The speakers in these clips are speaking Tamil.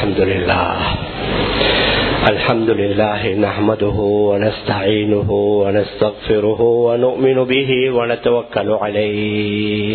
الحمد لله الحمد لله نحمده ونستعينه ونستغفره ونؤمن به ونتوكل عليه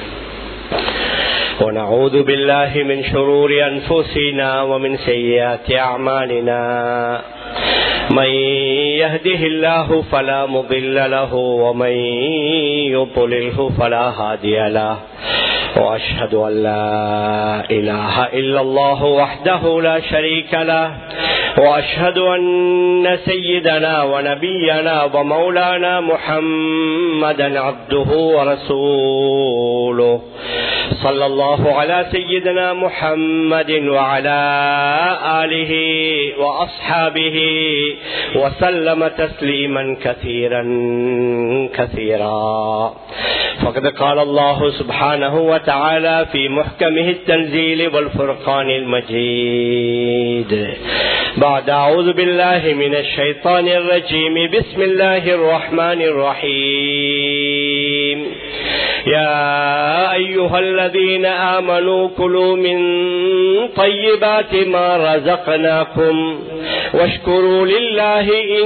ونعوذ بالله من شرور أنفسنا ومن سيئات أعمالنا من يهده الله فلا مضل له ومن يضلله فلا هادي له وأشهد أن لا إله إلا الله وحده لا شريك له وأشهد أن سيدنا ونبينا ومولانا محمدا عبده ورسوله صلى الله على سيدنا محمد وعلى آله وأصحابه وسلم تسليما كثيرا كثيرا فقد قال الله سبحانه وتعالى في محكمه التنزيل والفرقان المجيد بعد أعوذ بالله من الشيطان الرجيم بسم الله الرحمن الرحيم يا أيها الذين آمنوا كلوا من طيبات ما رزقناكم واشكروا لله إن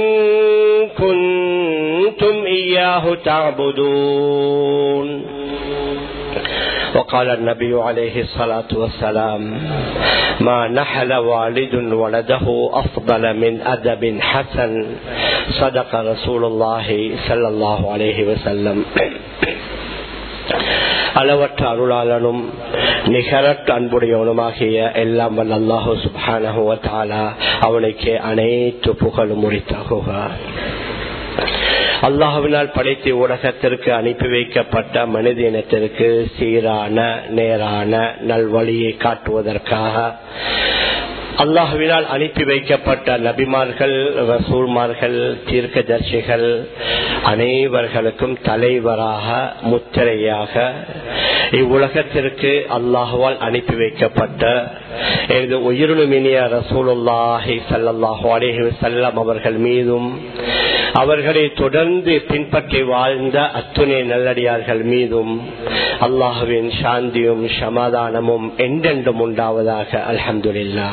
كنتم إياه تعبدون وقال النبي عليه الصلاة والسلام ما نحل والد ولده أفضل من أدب حسن صدق رسول الله صلى الله عليه وسلم அளவற்ற அருளாளனும் நிகரற்ற அன்புடையவனுமாகிய எல்லாம் வல்ல அல்லாஹு சுபானகுவத்தாலா அவனுக்கு அனைத்து புகழும் முடித்தாகுக அல்லாஹுவினால் படைத்த உலகத்திற்கு அனுப்பி வைக்கப்பட்ட மனித இனத்திற்கு சீரான நேரான நல்வழியை காட்டுவதற்காக அல்லாஹுவினால் அனுப்பி வைக்கப்பட்ட நபிமார்கள் ரசூல்மார்கள் தீர்க்கதர்சிகள் அனைவர்களுக்கும் தலைவராக முத்திரையாக இவ்வுலகத்திற்கு அல்லாஹுவால் அனுப்பி வைக்கப்பட்ட எனது உயிரினுமினிய ரசூலுல்லாஹி சல்லாஹூ அலேஹி செல்லம் அவர்கள் மீதும் அவர்களை தொடர்ந்து பின்பற்றி வாழ்ந்த அத்துணை நல்லடியார்கள் மீதும் அல்லாஹுவின் சாந்தியும் சமாதானமும் என்றென்றும் உண்டாவதாக அலமதுல்லா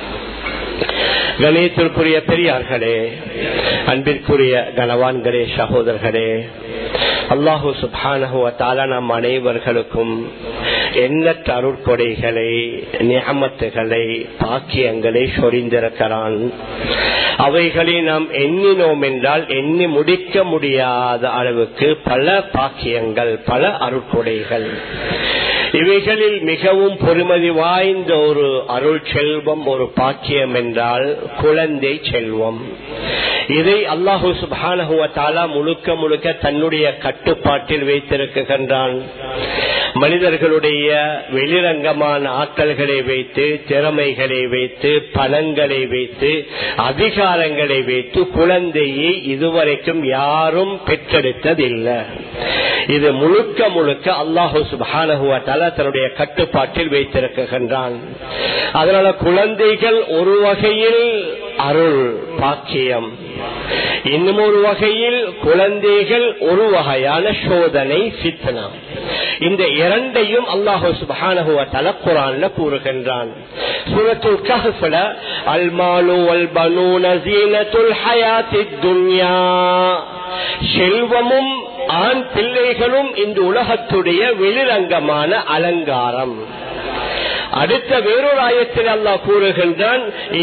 கணேத்திற்குரிய பெரியார்களே அன்பிற்குரிய கனவான்களே சகோதரர்களே அல்லாஹூ சுபானகுவத்தால நம் அனைவர்களுக்கும் எண்ணற்ற அருட்கொடைகளை நியமத்துகளை பாக்கியங்களை சொரிந்திருக்கிறான் அவைகளை நாம் எண்ணினோம் என்றால் எண்ணி முடிக்க முடியாத அளவுக்கு பல பாக்கியங்கள் பல அருட்கொடைகள் இவைகளில் மிகவும் பொறுமதி வாய்ந்த ஒரு அருள் செல்வம் ஒரு பாக்கியம் என்றால் குழந்தை செல்வம் இதை அல்லாஹூ சுபானகுவத்தாலா முழுக்க முழுக்க தன்னுடைய கட்டுப்பாட்டில் வைத்திருக்கின்றான் மனிதர்களுடைய வெளிரங்கமான ஆற்றல்களை வைத்து திறமைகளை வைத்து பணங்களை வைத்து அதிகாரங்களை வைத்து குழந்தையை இதுவரைக்கும் யாரும் பெற்றெடுத்ததில்லை இது முழுக்க முழுக்க அல்லாஹு சுபானகுவத்தால தன்னுடைய கட்டுப்பாட்டில் வைத்திருக்கின்றான் அதனால குழந்தைகள் ஒரு வகையில் அருள் பாக்கியம் இன்னும் ஒரு வகையில் குழந்தைகள் ஒரு வகையான சோதனை சித்தனம் இந்த இரண்டையும் அல்லாஹு சுபானகுவ தலக்குறான்ல கூறுகின்றான் சூரத்துல் கஹ்ஃபல அல்மாலு வல் பனூன ஜீனத்துல் ஹயாத்தித் துன்யா செல்வமும் ஆண் பிள்ளைகளும் இந்த உலகத்துடைய வெளிரங்கமான அலங்காரம் அடுத்த வேறொரு ஆயத்தில் அல்லாஹ் கூறுகின்றான்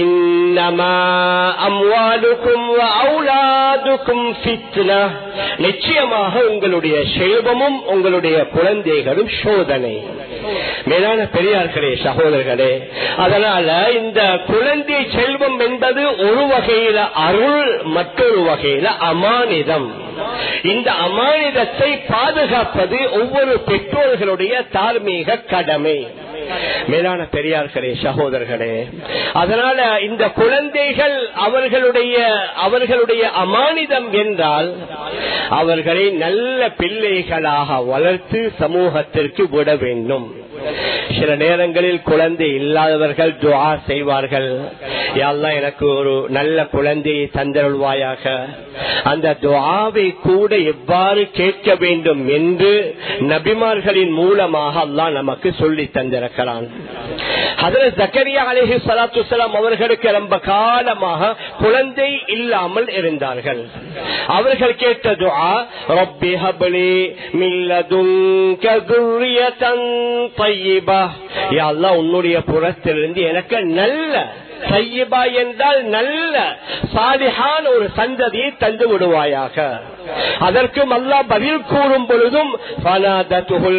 நிச்சயமாக உங்களுடைய செல்வமும் உங்களுடைய குழந்தைகளும் சோதனை மேலான பெரியார்களே சகோதரர்களே அதனால இந்த குழந்தை செல்வம் என்பது ஒரு வகையில அருள் மற்றொரு வகையில அமானிதம் இந்த அமானிதத்தை பாதுகாப்பது ஒவ்வொரு பெற்றோர்களுடைய தார்மீக கடமை மேலான பெரியார்களே சகோதரர்களே அதனால இந்த குழந்தைகள் அவர்களுடைய அவர்களுடைய அமானிதம் என்றால் அவர்களை நல்ல பிள்ளைகளாக வளர்த்து சமூகத்திற்கு விட வேண்டும் சில நேரங்களில் குழந்தை இல்லாதவர்கள் துவா செய்வார்கள் யாரெல்லாம் எனக்கு ஒரு நல்ல குழந்தையை தந்தருள்வாயாக அந்த துவாவை கூட எவ்வாறு கேட்க வேண்டும் என்று நபிமார்களின் மூலமாக அல்லாஹ் நமக்கு சொல்லி தந்திருக்கிறான் அதில் ஜக்கரியா அலிஹி சலாத்து வலாம் அவர்களுக்கு ரொம்ப காலமாக குழந்தை இல்லாமல் இருந்தார்கள் அவர்கள் கேட்ட துஆ ரப்பி ஹப்லி மின் லதுன்க துர்ரியதன் தய்யிபா யா அல்லாஹ் உன்னுடைய புறத்திலிருந்து எனக்கு நல்ல சையபா என்றால் நல்ல சாலிஹான் ஒரு சந்ததியை தந்து விடுவாயாக அதற்கும் அல்லாஹ் பதில் கூறும் பொழுதும் ஃபனாதத்துஹுல்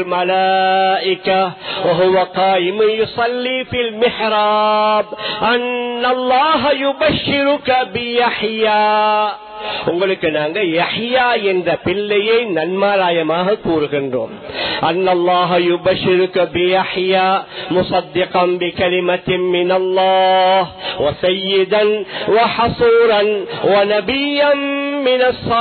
மலாயிகா وهو قائم يصلي في المحراب أن الله يبشرك بيحيى உங்களுக்கு நாங்க யஹ்யா என்ற பிள்ளையை நன்மாராயமாக கூறுகின்றோம் அன்னல்லாஹ யுபஷிருக்க பியஹ்யா முசத்திகம் பிகலிமத்தின் மின் அல்லாஹ் وسيدا وحصورا ونبيا من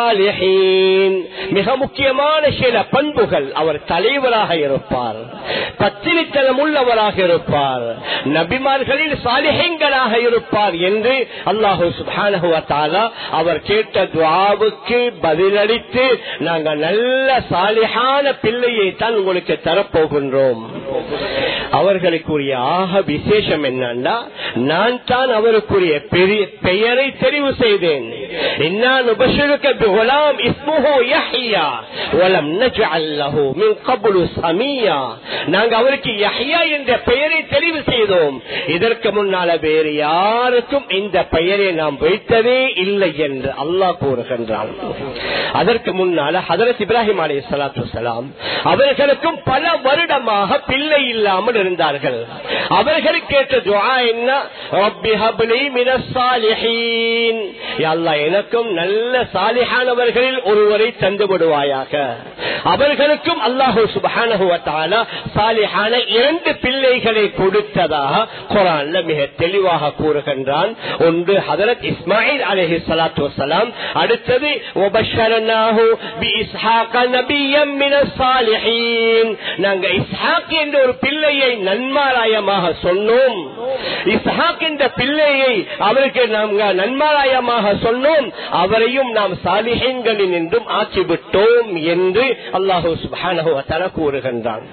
الصالحين மிக முக்கியமான சில பண்புகள் அவர் தலைவராக இருப்பார் பத்திரித்தனம் உள்ளவராக இருப்பார் நபிமார்களில் சாலிஹங்களாக இருப்பார் என்று அல்லாஹு சுபானஹு வத்தாலா அவர் கேட்ட துவாவுக்கு பதிலளித்து நாங்க நல்ல சாலிஹான பிள்ளையை தான் உங்களுக்கு தரப்போகின்றோம் அவர்களுக்குரிய ஆக விசேஷம் என்னன்னா நான் தான் அவருக்குரிய பெரிய பெயரை தெரிவு செய்தேன் நான் உபசருக்க குலாம் இஸ்முஹு யஹ்யா வலம் நஜ்அல் லஹு மின் கப்லு சமியா நாங்க அவருக்கு யஹ்யா என்ற பெயரை தெரிவு செய்தோம் இதற்கு முன்னால வேறு யாருக்கும் இந்த பெயரை நாம் வைத்ததே இல்லை என்று அல்லாஹ் கூறுகின்றான் அதற்கு முன்னால ஹதரத் இப்ராஹிம் அலி சலாத்து வலாம் அவர்களுக்கும் பல வருடமாக பிள்ளை இல்லாமல் இருந்தார்கள் அவர்களுக்கு கேட்ட துவா என்ன ரப்பி ஹப்லி மினஸ் சாலிஹீன் யா அல்லாஹ் எனக்கும் நல்ல சாலிஹானவர்களில் ஒருவரை தந்து விடுவாயாக அவர்களுக்கும் அல்லாஹு சுபஹானஹு வ தஆலா சாலிஹான இரண்டு பிள்ளைகளை கொடுத்ததாக குர்ஆன்ல மிக தெளிவாக கூறுகின்றான் ஒன்று ஹதரத் இஸ்மாயில் அலைஹி ஸலாத்து வஸலாம் அடுத்தது வபஷரனாஹு பி இஸ்ஹாக நபியம் மினஸ் சாலிஹீன் நாங்க இஸ்ஹாக் என்ற ஒரு பிள்ளையை நன்மாராயமாக சொன்னோம் இஸ்ஹாக் என்ற பிள்ளையை அவருக்கு நாம் நன்மாராயமாக சொன்னோம் அவரையும் நாம் சாலிஹீன்களில் என்றும் ஆக்கிவிட்டோம் என்று அல்லாஹூ சுபானஹு தர கூறுகின்றான்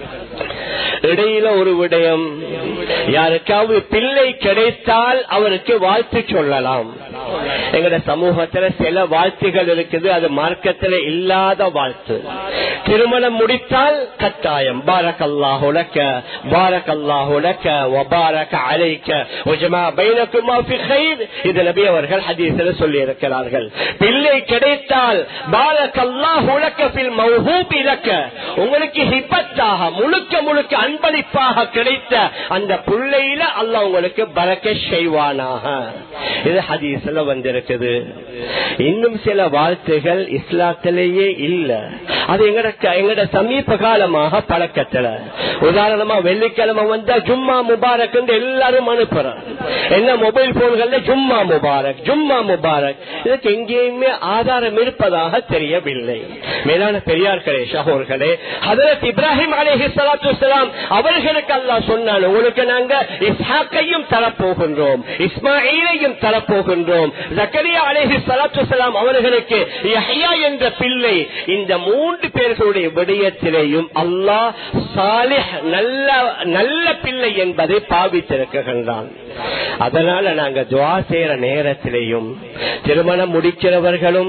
இடையில ஒரு விடயம் யாருக்காவது பிள்ளை கிடைத்தால் அவருக்கு வாழ்த்து சொல்லலாம் எங்கட சமூகத்துல சில வாழ்த்துகள் இருக்குது அது மார்க்கத்துல இல்லாத வாழ்த்து திருமணம் முடித்தால் கட்டாயம் பாரக் அல்லாஹுலக்க பாரக் அல்லாஹுலக்க வபாரக அலைக்க உஜமா பைனக்குமா ஃபி கைர் இது நபி அவர்கள் ஹதீஸில் சொல்லி இருக்கிறார்கள் பிள்ளை கிடைத்தால் பாரக் அல்லாஹுலக்க ஃபில் மௌஹூப் இலக்க உங்களுக்கு ஹிபத்தாக முழுக்க முழுக்க அன்பளிப்பாக கிடைத்த அந்த பிள்ளையில அல்லாஹ் உங்களுக்கு பறக்க செய்வானாக இது ஹதீஸ்ல வந்திருக்குது இன்னும் சில வாழ்த்துகள் இஸ்லாத்திலேயே இல்ல அது எங்கட எங்கட சமீப காலமாக பழக்கத்துல உதாரணமா வெள்ளிக்கிழமை வந்தா ஜும்மா முபாரக் எல்லாரும் அனுப்புறோம் என்ன மொபைல் போன்கள்ல ஜும்மா முபாரக் ஜும்மா முபாரக் இதுக்கு எங்கேயுமே ஆதாரம் இருப்பதாக தெரியவில்லை மேலான பெரியார்களே ஷஹோர்களே ஹதரத் இப்ராஹிம் அலேஹி சலாத்து வலாம் அவர்களுக்கு அல்லா சொன்னான் உங்களுக்கு நாங்க இஸ்ஹாக்கையும் தரப்போகின்றோம் இஸ்மாயிலையும் தரப்போகின்றோம் ஜக்கரியா அலேஹி சலாத்து வலாம் அவர்களுக்கு யஹ்யா என்ற பிள்ளை இந்த மூன்று பேர்களுடைய விடயத்திலேயும் அல்லாஹ் சாலிஹ் நல்ல நல்ல பிள்ளை என்பதை பாவித்திருக்கின்றான் அதனால நாங்க துவா செய்யற நேரத்திலேயும் திருமணம் முடிக்கிறவர்களும்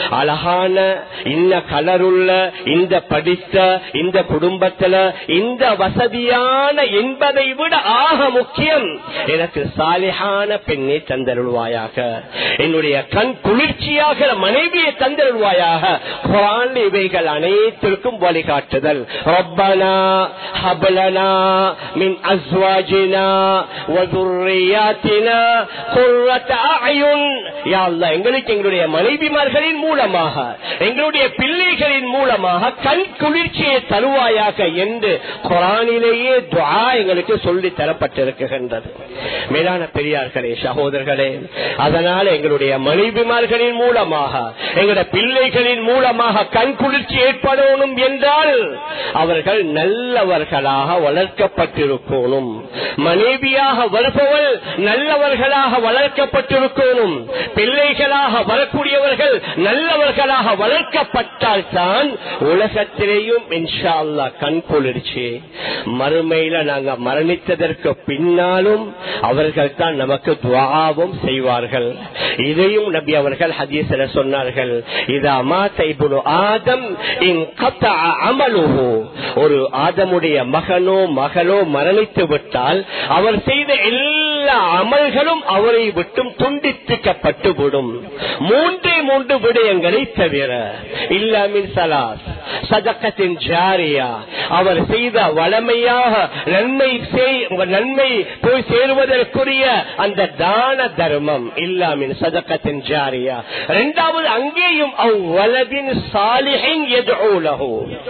அழகான இந்த கலருள்ள இந்த படித்த இந்த குடும்பத்துல இந்த வசதியான என்பதை விட ஆக முக்கியம் எனக்கு சாலிஹான பெண்ணை தந்தருள்வாயாக என்னுடைய கண் குளிர்ச்சியாக மனைவியை தந்தருள்வாயாக குரான் இவைகள் அனைத்திற்கும் வழிகாட்டுதல் ரப்பனா ஹபலனா மின் அஸ்வாஜினா வதுர்ரியாத்தினா குர்ரத அயுன் யா அல்லாஹ் எங்களுக்கு எங்களுடைய மனைவிமார்களின் மூலமாக எங்களுடைய பிள்ளைகளின் மூலமாக கண் குளிர்ச்சியை தருவாயாக என்று குரானிலேயே துவா எங்களுக்கு சொல்லி தரப்பட்டிருக்கின்றது மேலான பெரியார்களே சகோதரர்களே அதனால எங்களுடைய மனைவிமார்களின் மூலமாக எங்களுடைய பிள்ளைகளின் மூலமாக கண் குளிர்ச்சி ஏற்படணும் என்றால் அவர்கள் நல்லவர்களாக வளர்க்கப்பட்டிருக்கணும் மனைவியாக வருபவள் நல்லவர்களாக வளர்க்கப்பட்டிருக்கணும் பிள்ளை பிள்ளைகளாக வரக்கூடியவர்கள் நல்லவர்களாக வளர்க்கப்பட்டால் தான் உலகத்திலேயும் இன்ஷா அல்லா கண் குளிர்ச்சி மறுமையில நாங்க மரணித்ததற்கு பின்னாலும் அவர்கள் தான் நமக்கு துவாவும் செய்வார்கள் இதையும் நபி அவர்கள் ஹதீஸ்ல சொன்னார்கள் இதா மாத்த இப்னு ஆதம் இன் கத்தஅ அமலுஹு ஒரு ஆதமுடைய மகனோ மகளோ மரணித்து விட்டால் அவர் செய்த எல்லா அமல்களும் அவரை விட்டும் துண்டித்துக்கப்பட்டு விடும் மூன்றே மூன்று விடயங்களை தவிர இல்லாமின் சலாஸ் சதக்கத்தின் ஜாரியா அவர் செய்த வளமையாக நன்மை செய்- நன்மை போய் சேருவதற்குரிய அந்த தான தர்மம் இல்லாமின் சதக்கத்தின் ஜாரியா இரண்டாவது அங்கேயும் அவ்வளவின் சாலிஹின் எதுலகு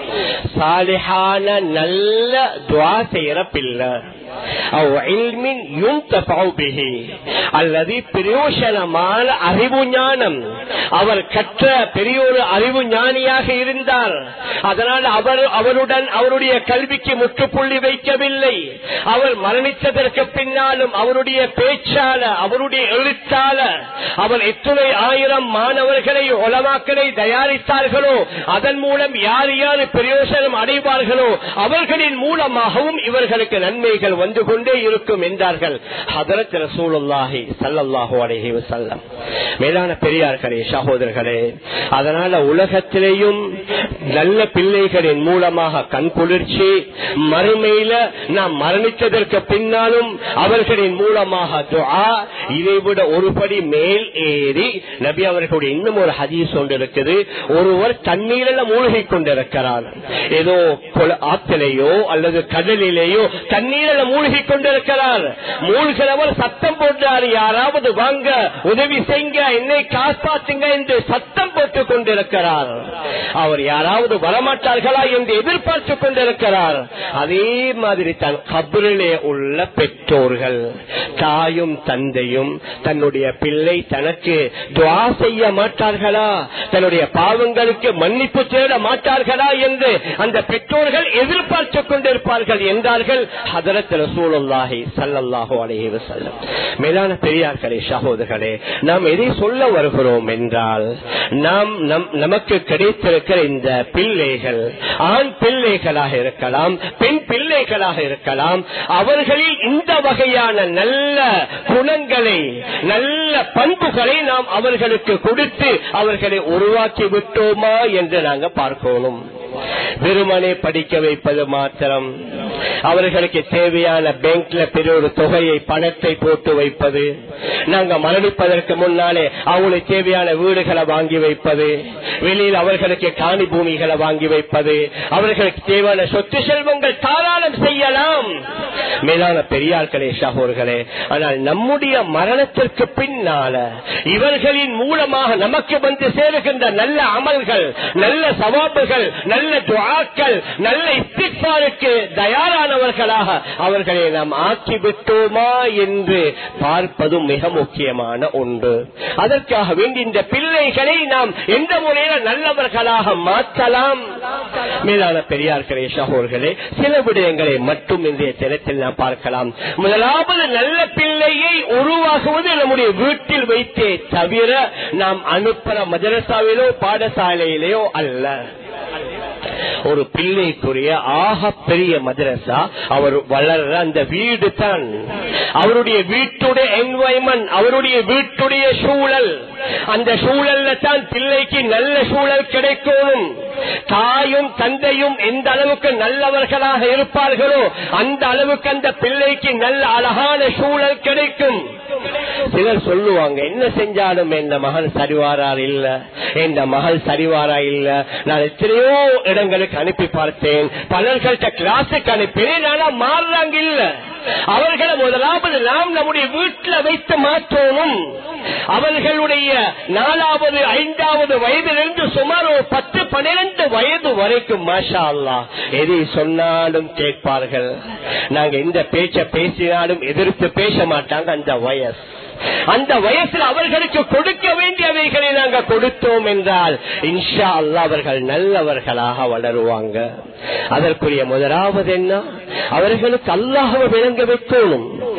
சாலிஹான நல்ல துவா செய்யற பிள்ளை அவு இல்மின் யுன்தஃபஉ பிஹி அல்லது பிரயோசனமான அறிவு ஞானம் அவர் கற்ற பெரிய ஒரு அறிவு ஞானியாக இருந்தார் அதனால் அவர் அவருடன் அவருடைய கல்விக்கு முற்றுப்புள்ளி வைக்கவில்லை அவர் மரணித்ததற்கு பின்னாலும் அவருடைய பேச்சால அவருடைய எழுத்தால அவர் எத்துணை ஆயிரம் மாணவர்களை ஒலமாக்களை தயாரித்தார்களோ அதன் மூலம் யார் யார் பிரயோசனம் அடைவார்களோ அவர்களின் மூலமாகவும் இவர்களுக்கு நன்மைகள் வந்து கொண்டே இருக்கும் என்றார்கள் ஹதரத் ரசூலுல்லாஹி ஸல்லல்லாஹு அலைஹி வஸல்லம் மேலான பெரியார்களே சகோதரர்களே அதனால உலகத்திலேயும் நல்ல பிள்ளைகளின் மூலமாக கண் குளிர்ச்சி மறுமையில நாம் மரணித்ததற்கு பின்னாலும் அவர்களின் மூலமாக துஆ இதைவிட ஒருபடி மேல் ஏறி நபி அவர்களுடைய இன்னும் ஒரு ஹதீஸ் ஒன்று இருக்குது ஒருவர் தண்ணீரில் மூழ்கி கொண்டிருக்கிறார் ஏதோ கொல- ஆற்றிலேயோ அல்லது கடலிலேயோ தண்ணீரில் மூழ்கி கொண்டிருக்கிறார் மூழ்கிறவர் சத்தம் போட்டார் யாராவது வாங்க உதவி செய்யுங்க என்னை காப்பாற்றுங்க என்று சத்தம் போட்டுக் கொண்டிருக்கிறார் அவர் யாராவது வரமாட்டார்களா என்று எதிர்பார்த்துக் கொண்டிருக்கிறார் அதே மாதிரி தன் கபரிலே உள்ள பெற்றோர்கள் தாயும் தந்தையும் தன்னுடைய பிள்ளை தனக்கு துவா செய்ய மாட்டார்களா தன்னுடைய பாவங்களுக்கு மன்னிப்பு தேட மாட்டார்களா என்று அந்த பெற்றோர்கள் எதிர்பார்த்துக் கொண்டிருப்பார்கள் என்றார்கள் ஹதரத் ரசூலுல்லாஹி ஸல்லல்லாஹு அலைஹி வஸல்லம் மேலான பெரியார்களே சகோதரர்களே நாம் எதை சொல்ல வருகிறோம் என்றால் நாம் நம்- நமக்கு கிடைத்திருக்கிற இந்த பிள்ளைகள் ஆண் பிள்ளைகளாக இருக்கலாம் பெண் பிள்ளைகளாக இருக்கலாம் அவர்களில் இந்த வகையான நல்ல குணங்களை நல்ல பண்புகளை நாம் அவர்களுக்கு கொடுத்து அவர்களை உருவாக்கி விட்டோமா என்று நாங்க பார்க்கணும் வெறுமனே படிக்க வைப்பது மாத்திரம் அவர்களுக்கு தேவையான பேங்க்ல பெரிய ஒரு தொகையை பணத்தை போட்டு வைப்பது நாங்க மரணிப்பதற்கு முன்னாலே அவங்களுக்கு தேவையான வீடுகளை வாங்கி வைப்பது வெளியில் அவர்களுக்கு காணி பூமிகளை வாங்கி வைப்பது அவர்களுக்கு தேவையான சொத்து செல்வங்கள் தாராளம் செய்யலாம் மேலான பெரியார்களே சகோர்களே ஆனால் நம்முடைய மரணத்திற்கு பின்னால இவர்களின் மூலமாக நமக்கு வந்து சேருகின்ற நல்ல அமல்கள் நல்ல சவாபுகள் நல்ல துவாக்கள் நல்ல இஸ்திஃபாருக்கு தயாரானவர்களாக அவர்களை நாம் ஆக்கிவிட்டோமா என்று பார்ப்பதும் மிக முக்கியமான ஒன்று அதற்காக வேண்டி இந்த பிள்ளைகளை நாம் எந்த முறையில் நல்லவர்களாக மாற்றலாம் மேலான பெரியார்களே சகோர்களே சில விடயங்களை மட்டும் இன்றைய தினத்தில் நாம் பார்க்கலாம் முதலாவது நல்ல பிள்ளையை உருவாக்குவது நம்முடைய வீட்டில் வைத்தே தவிர நாம் அனுப்புற மதரசாவிலோ பாடசாலையிலேயோ அல்ல ஒரு பிள்ளைக்குரிய ஆக பெரிய மதரசா அவர் வளர்ற அந்த வீடு தான் அவருடைய வீட்டுடைய என்வாய்மெண்ட் அவருடைய வீட்டுடைய சூழல் அந்த சூழல்ல தான் பிள்ளைக்கு நல்ல சூழல் கிடைக்கும் தாயும் தந்தையும் எந்த அளவுக்கு நல்லவர்களாக இருப்பார்களோ அந்த அளவுக்கு அந்த பிள்ளைக்கு நல்ல அழகான சூழல் கிடைக்கும் சிலர் சொல்லுவாங்க என்ன செஞ்சாலும் என் மகன் சரிவாரார் இல்ல என் மகள் சரிவாரா இல்ல நான் எத்தனையோ இடங்களுக்கு அனுப்பி பார்த்தேன் பலர்கள்ட்ட கிளாஸுக்கு அனுப்பினேன் ஆனா மாறுறாங்க இல்ல அவர்களை முதலாவது நாம் நம்முடைய வீட்டில் வைத்து மாற்றணும் அவர்களுடைய நாலாவது ஐந்தாவது வயதிலிருந்து சுமார் ஒரு பத்து பன்னிரண்டு வயது வரைக்கும் மாஷா அல்லா எதை சொன்னாலும் கேட்பார்கள் நாங்க எந்த பேச்ச பேசினாலும் எதிர்த்து பேச மாட்டாங்க அந்த வயசு அந்த வயசில் அவர்களுக்கு கொடுக்க வேண்டியவைகளை நாங்க கொடுத்தோம் என்றால் இன்ஷா அல்லா அவர்கள் நல்லவர்களாக வளருவாங்க அதற்குரிய முதலாவது என்ன அவர்களுக்கு அல்லாஹவை விளங்க வைக்கணும்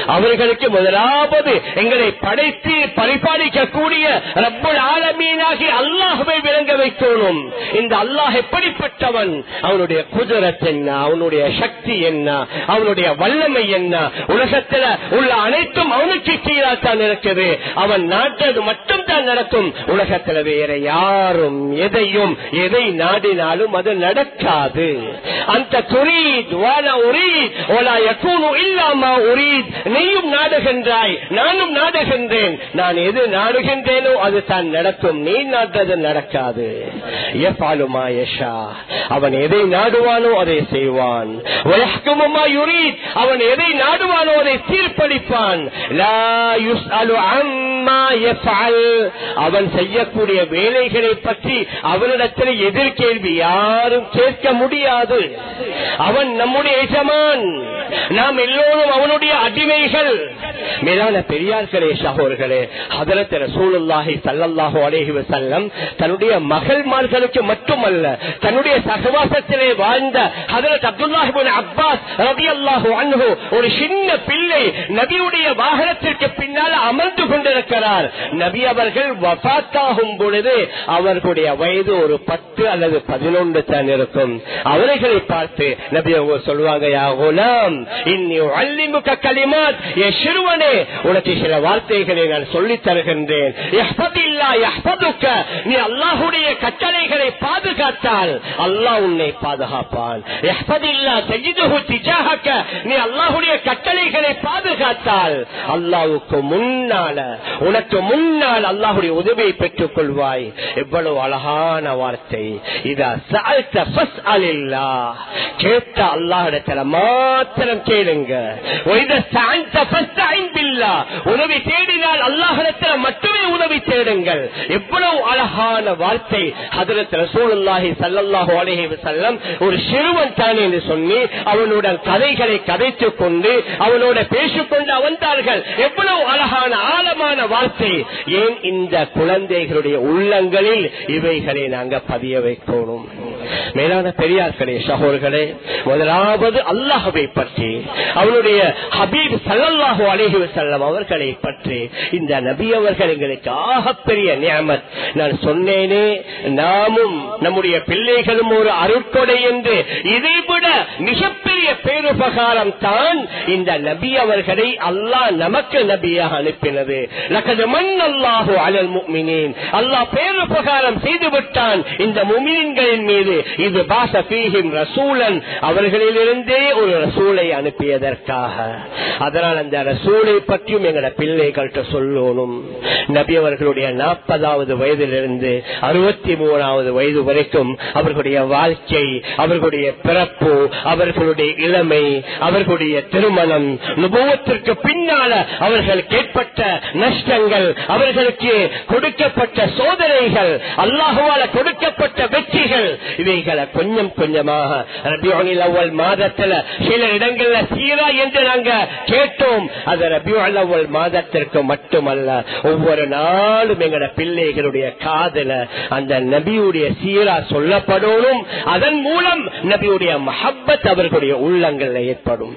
அவர்களுக்கு முதலாவது எங்களை படைத்து பரிபாலிக்கக்கூடிய ரப்பல் ஆலமீனாகி அல்லாஹுவை விளங்க வைக்கணும் இந்த அல்லாஹ் எப்படிப்பட்டவன் அவனுடைய குதிரத் என்ன அவனுடைய சக்தி என்ன அவனுடைய வல்லமை என்ன உலகத்துல உள்ள அனைத்தும் அவனுக்கு கீழாத்தான் இருக்குது அவன் நாட்டது மட்டும் தான் நடக்கும் உலகத்துல வேற யாரும் எதையும் எதை நாடினாலும் அது நடக்காது அந்த துரீத் வான உரீத் ஓலா யக்கூனு இல்லாமா உரீத் நீயும் நாடுகின்றாய் நானும் நாடுகின்றேன் நான் எது நாடுகின்றேனோ அது தான் நடக்கும் நீ நாட்டது நடக்காது எப்பாலுமா யஷா அவன் எதை நாடுவானோ அதை செய்வான் வயஹ்குமுமா யுரீத் அவன் எதை நாடுவானோ அதை தீர்ப்பளிப்பான் லா யுஸ்அலு அம்மா யஃஅல் அவன் செய்யக்கூடிய வேலைகளை பற்றி அவனிடத்தில் எதிர்கேள்வி யாரும் கேட்க முடியாது அவன் நம்முடைய எஜமான் நாம் எல்லோரும் அவனுடைய அடிமைகள் மேலான பெரியார்களே சகோர்களே ஹதரத் ரசூலுல்லாஹி ஸல்லல்லாஹு அலைஹி வஸல்லம் தன்னுடைய மகள்மார்களுக்கு மட்டுமல்ல தன்னுடைய சகவாசத்திலே வாழ்ந்த ஹதரத் அப்துல்லாஹ் இப்னு அப்பாஸ் ரலியல்லாஹு அன்ஹு ஒரு சின்ன பிள்ளை நபியுடைய வாகனத்திற்கு பின்னால் அமர்ந்து கொண்டிருக்கிறார் நபி அவர்கள் வஃபாத்தாகும் பொழுது அவர்களுடைய வயது ஒரு பத்து அல்லது பதினொன்று தான் இருக்கும் அவர்களை பார்த்து நபி அவங்க சொல்லுவாங்க யா குலாம் இன்னி அல்லிமுக கலிமாத் ஏ சிறுவனே உனக்கு சில வார்த்தைகளை நான் சொல்லித் தருகின்றேன் யஹ்பதில்லா யஹ்பதுக்க நீ அல்லாஹ்வுடைய கட்டளைகளை பாதுகாத்தால் அல்லாஹ் உன்னை பாதுகாப்பான் யஹ்பதில்லா தஜிதுஹு திஜாஹக்க நீ அல்லாஹ்வுடைய கட்டளைகளை பாதுகாத்தால் அல்லாஹ்வுக்கு முன்னால உனக்கு முன்னால் அல்லாஹ்வுடைய உதவியை பெற்றுக் கொள்வாய் எவ்வளவு அழகான வார்த்தை இதா சஅல்த ஃபஸ்அலில்லாஹ் கேட்ட அல்லாஹ்விடத்துல மாத்திரம் கேளுங்க ஒய்த சஅல்த ஃபஸ்தஇன் பில்லாஹ் உதவி தேடினால் அல்லாஹ்விடத்துல மட்டுமே உதவி தேடுங்கள் எவ்வளவு அழகான வார்த்தை ஹதரத் ரசூலுல்லாஹி ஸல்லல்லாஹு அலைஹி வஸல்லம் ஒரு சிறுவன் தான் என்று சொல்லி அவனுடன் கதைகளை கதைத்துக் கொண்டு அவனோட பேசிக்கொண்டு வந்தார்கள் எவ்வளவு அழகான ஆழமான வார்த்தை ஏன் இந்த குழந்தைகளுடைய உள்ளங்களில் இவைகளை நாங்க பதிய வைக்கணும் மேலான பெரியார்களே சகோர்களே முதலாவது அல்லாஹவை பற்றி அவனுடைய ஹபீப் சல்லல்லாஹு அலைஹி வஸல்லம் அவர்களை பற்றி இந்த நபி அவர்கள் எங்களுக்கு ஆகப்பெரிய நியமத் நான் சொன்னேனே நாமும் நம்முடைய பிள்ளைகளும் ஒரு அருட்கொடை என்று இதைவிட மிகப்பெரிய பேருபகாரம் தான் இந்த நபி அவர்களை அல்லாஹ் நமக்கு நபியாக அனுப்பினது லக்கது மண் அல்லாஹு அலல் முக்மினேன் அல்லாஹ் பேருபகாரம் செய்து விட்டான் இந்த முமின்களின் மீது இது பாச பீஹிம் ரசூலன் அவர்களிலிருந்தே ஒரு ரசூலை அனுப்பியதற்காக அதனால் அந்த ரசூலை பற்றியும் எங்கட பிள்ளைகள்கிட்ட சொல்லணும் நபி அவர்களுடைய நாற்பதாவது வயதிலிருந்து அறுபத்தி மூணாவது வயது வரைக்கும் அவர்களுடைய வாழ்க்கை அவர்களுடைய பிறப்பு அவர்களுடைய இளமை அவர்களுடைய திருமணம் நுபவத்திற்கு பின்னால அவர்கள் கேட்பட்ட நஷ்டங்கள் அவர்களுக்கு கொடுக்கப்பட்ட சோதனைகள் அல்லாஹுவால கொடுக்கப்பட்ட வெற்றிகள் இவைகளை கொஞ்சம் கொஞ்சமாக ரபியோனில் அவ்வள் மாதத்துல சில இடங்கள்ல சீரா என்று நாங்க கேட்டோம் அது ரபியோல் அவ்வள் மாதத்திற்கு மட்டுமல்ல ஒவ்வொரு நாளும் எங்கட பிள்ளைகளுடைய காதல அந்த நபியுடைய சீரா சொல்லப்படணும் அதன் மூலம் நபியுடைய மஹப்பத் அவர்களுடைய உள்ளங்கள்ல ஏற்படும்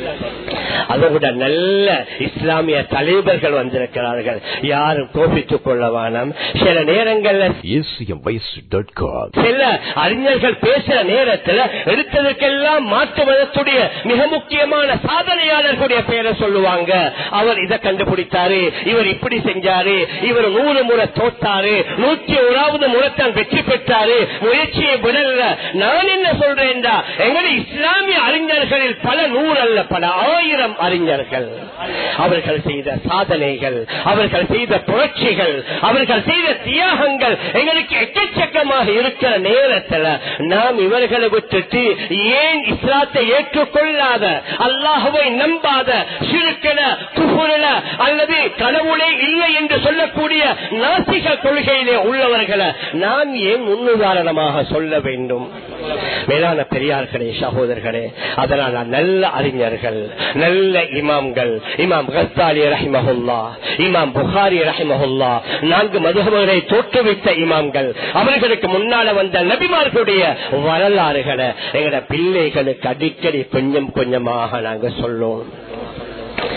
அதோட நல்ல இஸ்லாமிய தலைவர்கள் வந்திருக்கிறார்கள் யாரும் கோபித்துக் கொள்ள வேணாம் சில நேரங்கள்ல acmvoice.com. சில அறிஞர்கள் பேசுற நேரத்துல எடுத்ததுக்கெல்லாம் மாற்று மதத்துடைய மிக முக்கியமான சாதனையாளர்களுடைய பெயரை சொல்லுவாங்க அவர் இதை கண்டுபிடித்தாரு இவர் இப்படி செஞ்சாரு இவர் நூறு முறை தோத்தாரு நூற்றி ஓராவது முறைத்தான் வெற்றி பெற்றாரு முயற்சியை விடல நான் என்ன சொல்றேன்டா எங்களுடைய இஸ்லாமிய அறிஞர்களில் பல நூறு அல்ல பல ஆயிரம் அறிஞர்கள் அவர்கள் செய்த சாதனைகள் அவர்கள் செய்த புரட்சிகள் அவர்கள் செய்த தியாகங்கள் எங்களுக்கு எக்கச்சக்கமாக இருக்கிற நேரத்துல நாம் இவர்களை விட்டுட்டு ஏன் இஸ்லாத்தை ஏற்றுக்கொள்ளாத அல்லாஹுவை நம்பாத சிறுக்கன குபுரன அல்லது கடவுளே இல்லை என்று சொல்லக்கூடிய நாசிக கொள்கையிலே உள்ளவர்களை நாம் ஏன் முன்னுதாரணமாக சொல்ல வேண்டும் மேலான பெரியார்களே சகோதரர்களே அதனால் நல்ல அறிஞர்கள் நல்ல இமாம்கள் இமாம் கஸ்தாலி ரஹிமஹுல்லா இமாம் புகாரி ரஹிமஹுல்லா நான்கு மதுகங்களை தோற்றுவித்த இமாம்கள் அவர்களுக்கு முன்னால வந்த நபிமார்களுடைய வரலாறுகளை எங்கட பிள்ளைகளுக்கு அடிக்கடி கொஞ்சம் கொஞ்சமாக நாங்க சொல்லுவோம்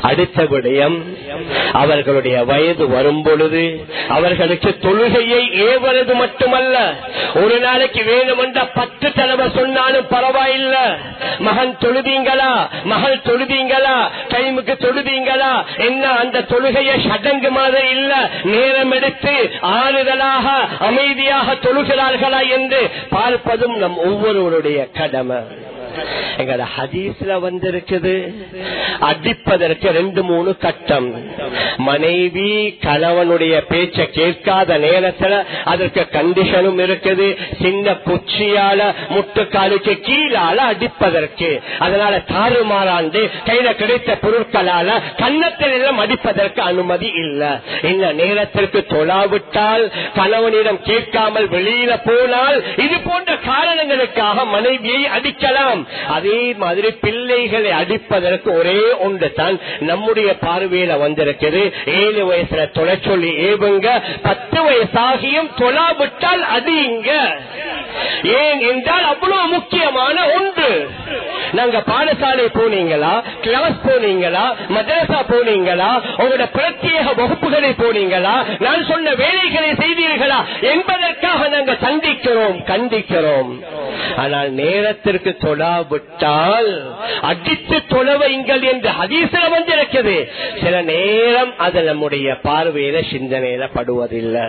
அடுத்த விடயம் அவர்களுடைய வயது வரும் பொழுது அவர்களுக்கு தொழுகையை ஏவது மட்டுமல்ல ஒரு நாளைக்கு வேணுமென்ற பத்து தடவை சொன்னாலும் பரவாயில்ல மகன் தொழுதீங்களா மகள் தொழுதீங்களா டைமுக்கு தொழுதீங்களா என்ன அந்த தொழுகையை சடங்கு மாதிரி இல்ல நேரம் எடுத்து ஆறுதலாக அமைதியாக தொழுகிறார்களா என்று பார்ப்பதும் நம் ஒவ்வொருவருடைய கடமை எங்கட ஹதீஸ்ல வந்திருக்குது அடிப்பதற்கு ரெண்டு மூணு கட்டம் மனைவி கணவனுடைய பேச்ச கேட்காத நேரத்துல அதற்கு கண்டிஷனும் இருக்குது சின்ன குச்சியால முட்டுக்காலுக்கு கீழால அடிப்பதற்கு அதனால தாறுமாறாண்டு கையில கிடைத்த பொருட்களால கன்னத்தில் எல்லாம் அடிப்பதற்கு அனுமதி இல்ல இந்த நேரத்திற்கு தொழாவிட்டால் கணவனிடம் கேட்காமல் வெளியில போனால் இது போன்ற காரணங்களுக்காக மனைவியை அடிக்கலாம் அதே மாதிரி பிள்ளைகளை அடிப்பதற்கு ஒரே ஒன்று தான் நம்முடைய பார்வையில வந்திருக்குது ஏழு வயசுல தொலை சொல்லி ஏவுங்க பத்து வயசாகியும் தொழாவிட்டால் அடியுங்க ஏன் என்றால் அவ்வளவு முக்கியமான ஒன்று நாங்க பாடசாலை போனீங்களா கிளாஸ் போனீங்களா மதரசா போனீங்களா உங்களோட பிரத்யேக வகுப்புகளை போனீங்களா நான் சொன்ன வேலைகளை செய்தீர்களா என்பதற்காக நாங்க சந்திக்கிறோம் கண்டிக்கிறோம் ஆனால் நேரத்திற்கு தொழாவிட்டால் அடித்து தொலைவைங்கள் என்று ஹதீசில வந்திருக்குது சில நேரம் அது நம்முடைய பார்வையில சிந்தனையில படுவதில்லை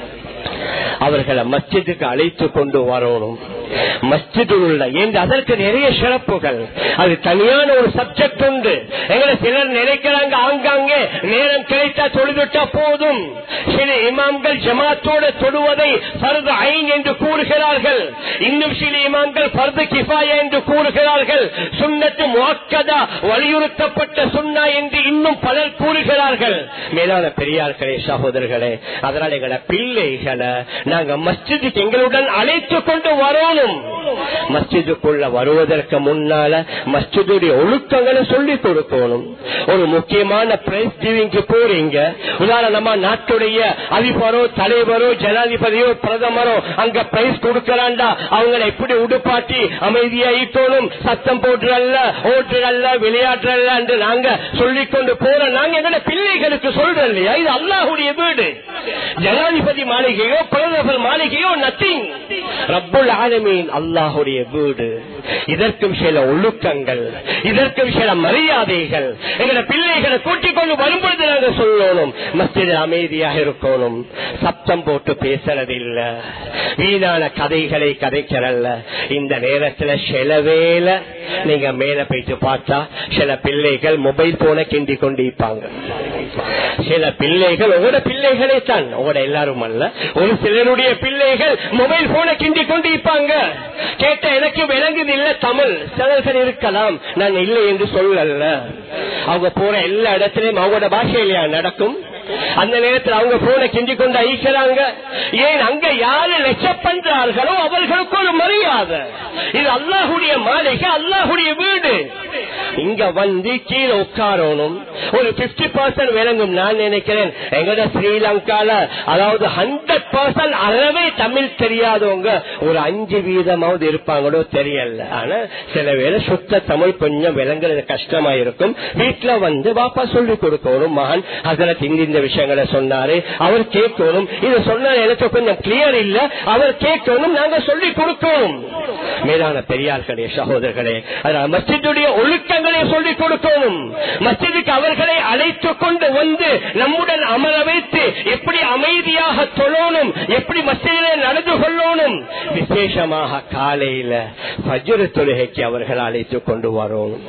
அவர்களை மஸ்ஜிதுக்கு அழைத்து கொண்டு வரணும் மஸ்ஜிதில் உள்ள என்று அதற்கு நிறைய சிறப்புகள் அது தனியான ஒரு சப்ஜெக்ட் உண்டு எங்களை சிலர் நினைக்கிறாங்க ஆங்காங்கே நேரம் கிடைத்தா தொழுதுட்டா போதும் சில இமாம்கள் ஜமாத்தோட தொடுவதை பருது ஐன் என்று கூறுகிறார்கள் இன்னும் சில இமாம்கள் பருது கிஃபாயா என்று கூறுகிறார்கள் சுண்ணத்து முக்கதா வலியுறுத்தப்பட்ட சுண்ணா என்று இன்னும் பலர் கூறுகிறார்கள் மேலான பெரியார்களே சகோதரர்களே அதனால் எங்களை பிள்ளைகளை நாங்க மஸ்ஜிதுக்கு எங்களுடன் அழைத்து கொண்டு வரணும் மஸ்ஜிதுக்குள்ள வருவதற்கு முன்னால மஸ்ஜிதுடைய ஒழுக்கங்களை சொல்லி கொடுக்கணும் ஒரு முக்கியமான பிரைஸ் கிவிங்க்கு போறீங்க உதாரணமா நாட்டுடைய அதிபரோ தலைவரோ ஜனாதிபதியோ பிரதமரோ அங்க பிரைஸ் கொடுக்கறாண்டா அவங்களை எப்படி உடுப்பாட்டி அமைதியா ஈட்டணும் சத்தம் போட்டுறல்ல ஓட்டுறல்ல விளையாட்டுறல்ல என்று நாங்க சொல்லிக் கொண்டு போற நாங்க எங்களை பிள்ளைகளுக்கு சொல்றோம் இல்லையா இது அல்லாஹுடைய வீடு ஜனாதிபதி மாளிகையோ பிரதமர் மாளிகையோ நத்திங் ரப்புல் ஆலமீன் அல்லாஹுடைய வீடு இதற்கும் சில ஒழுக்கங்கள் இதற்கும் சில மரியாதைகள் எங்களை பிள்ளைகளை கூட்டிக் கொண்டு வரும்பொழுது நாங்கள் சொல்லணும் மஸ்ஜித் அமைதியாக இருக்கணும் சப்தம் போட்டு பேசுறதில்ல வீணான கதைகளை கதைக்கிறல்ல இந்த நேரத்துல சில வேலை நீங்க மேல போயிட்டு பார்த்தா சில பிள்ளைகள் மொபைல் போன கிண்டி கொண்டு இருப்பாங்க சில பிள்ளைகள் உங்களோட பிள்ளைகளே தான் உங்களோட எல்லாரும் அல்ல ஒரு சிலருடைய பிள்ளைகள் மொபைல் போன கிண்டி கொண்டு இருப்பாங்க கேட்ட எனக்கு விளங்குது இல்ல தமிழ் சிலர்கள் இருக்கலாம் நான் இல்லை என்று சொல்லல அவங்க போற எல்லா இடத்திலையும் அவங்களோட பாஷையிலையா நடக்கும் அந்த நேரத்தில் அவங்க போனை கிண்டி கொண்டு அழிக்கிறாங்க ஏன் அங்க யாரு லட்ச பண்றார்களோ அவர்களுக்கு ஒரு மரியாதை இது அல்லாஹுடைய மாளிகை அல்லாஹுடைய வீடு இங்க வந்து கீழே உட்காரணும் ஒரு பிப்டி பர்சன்ட் விளங்கும் நான் நினைக்கிறேன் எங்கட ஸ்ரீலங்கால அதாவது ஹண்ட்ரட் பர்சன்ட் அறவே தமிழ் தெரியாதவங்க ஒரு அஞ்சு வீதமாவது இருப்பாங்களோ தெரியல ஆனா சில வேளை சுத்த தமிழ் கொஞ்சம் விளங்குறது கஷ்டமா இருக்கும் வீட்டுல வந்து பாப்பா சொல்லி கொடுக்கணும் மகன் ஹசரத் இந்த இந்த விஷயங்களை சொன்னாரு அவர் கேட்கணும் இது சொன்ன எனக்கு கொஞ்சம் கிளியர் இல்ல அவர் கேட்கணும் நாங்க சொல்லி கொடுக்கணும் மேலான பெரியார்களே சகோதரர்களே அதனால் மஸ்ஜிதுடைய ஒழுக்கங்களை சொல்லிக் கொடுக்கணும் மஸ்ஜிதுக்கு அவர்களை அழைத்து கொண்டு வந்து நம்முடன் அமர வைத்து எப்படி அமைதியாக தொழணும் எப்படி மஸ்ஜிதிலே நடந்து கொள்ளணும் விசேஷமாக காலையில பஜ்ர தொழுகைக்கு அவர்கள் அழைத்து கொண்டு வரணும்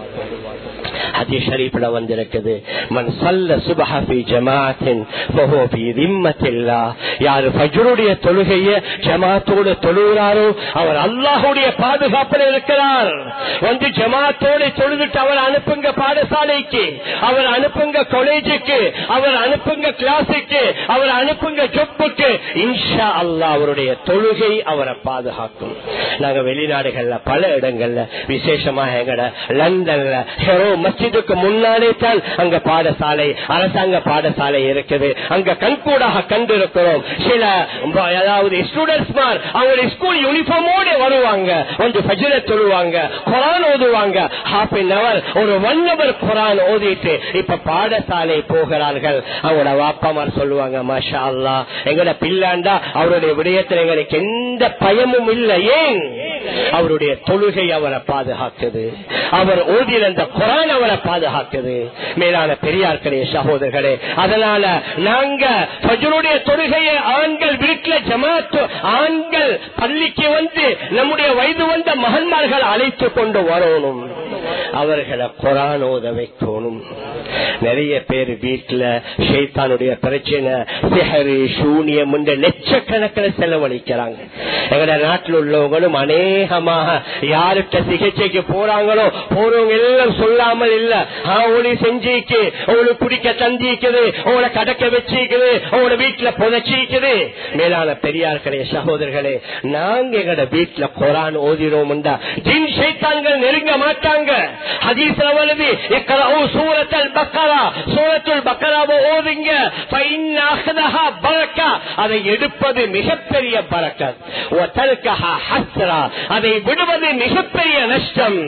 ஹதீஸ் ஷரீஃப்ல வந்திருக்குது மன் சல்ல சுபஹ ஃபீ ஜமாஅத்தின் ஃபஹுவ ஃபீ திம்மத்தில்லாஹ் யார் ஃபஜ்ருடைய தொழுகையை ஜமாத்தோடு தொழுகிறாரோ அவர் அல்லாஹ்வுடைய பாதுகாப்பில் இருக்கிறார் வந்து ஜமாத்தோடு தொழுதுட்டு அவர் அனுப்புங்க பாடசாலைக்கு அவர் அனுப்புங்க காலேஜுக்கு அவர் அனுப்புங்க கிளாஸுக்கு அவர் அனுப்புங்க ஜொப்புக்கு இன்ஷா அல்லாஹ் அவருடைய தொழுகை அவரை பாதுகாக்கும் நாங்க வெளிநாடுகள்ல பல இடங்கள்ல விசேஷமாக எங்கட லண்டன்ல ஹெரோ மஸ்ஜிதுக்கு முன்னாலே தான் அங்க பாடசாலை அரசாங்க பாடசாலை இருக்குது அங்க கண்கூடாக கண்டிருக்கிறோம் சில அதாவது ஸ்டூடெண்ட்ஸ் அவங்க ஸ்கூல் யூனிஃபார்மோட வருவாங்க வந்து பஜ்ர தொழுவாங்க குரான் ஓதுவாங்க ஹாஃப் அன் அவர் ஒரு ஒன் அவர் குரான் ஓதிட்டு இப்ப பாடசாலை போகிறார்கள் அவங்களோட வாப்பாமார் சொல்லுவாங்க மாஷா அல்லா எங்கட பிள்ளாண்டா அவருடைய விடயத்தில் எங்களுக்கு எந்த பயமும் இல்லை ஏன் அவருடைய தொழுகை அவரை பாதுகாக்குது அவர் ஓதிய அந்த குரான் அவரை பாதுகாக்குது மேலான பெரியார்களே சகோதரர்களே அதனால நாங்க ஃபஜ்ருடைய தொழுகையை ஆண்கள் வீட்டில் ஜமாத்து ஆண்கள் பள்ளிக்கு வந்து நம்முடைய வயது வந்த மகன்மார்கள் அழைத்து கொண்டு வரணும் அவர்களை குரான் ஓத வைக்கணும் நிறைய பேர் வீட்டுல ஷைத்தானுடைய பிரச்சனை சிஹரு சூனியம் என்ற லட்சக்கணக்கில் செலவழிக்கிறாங்க எங்கட நாட்டில் உள்ளவங்களும் அநேகமாக யார்கிட்ட சிகிச்சைக்கு போறாங்களோ போறவங்க எல்லாம் சொல்லாமல் இல்ல ஒளி செஞ்சிக்கு உங்களுக்கு குடிக்க தந்திக்குது உங்களை கடக்க வச்சிக்குது உங்களோட வீட்டுல புதைச்சிக்குது மேலான பெரியார்களே சகோதரர்களே நாங்க எங்கட வீட்டுல குரான் ஓதிரோம் ஜின் சைத்தான்கள் நெருங்க மாட்டாங்க ஹதீஸ்ல வருது சூரத்தல் பக்கரா சூரத்துல் பக்கராவை ஓதுங்க அதை எடுப்பது மிகப்பெரிய பறக்கத் அதை விடுவது மிகப்பெரிய நஷ்டம்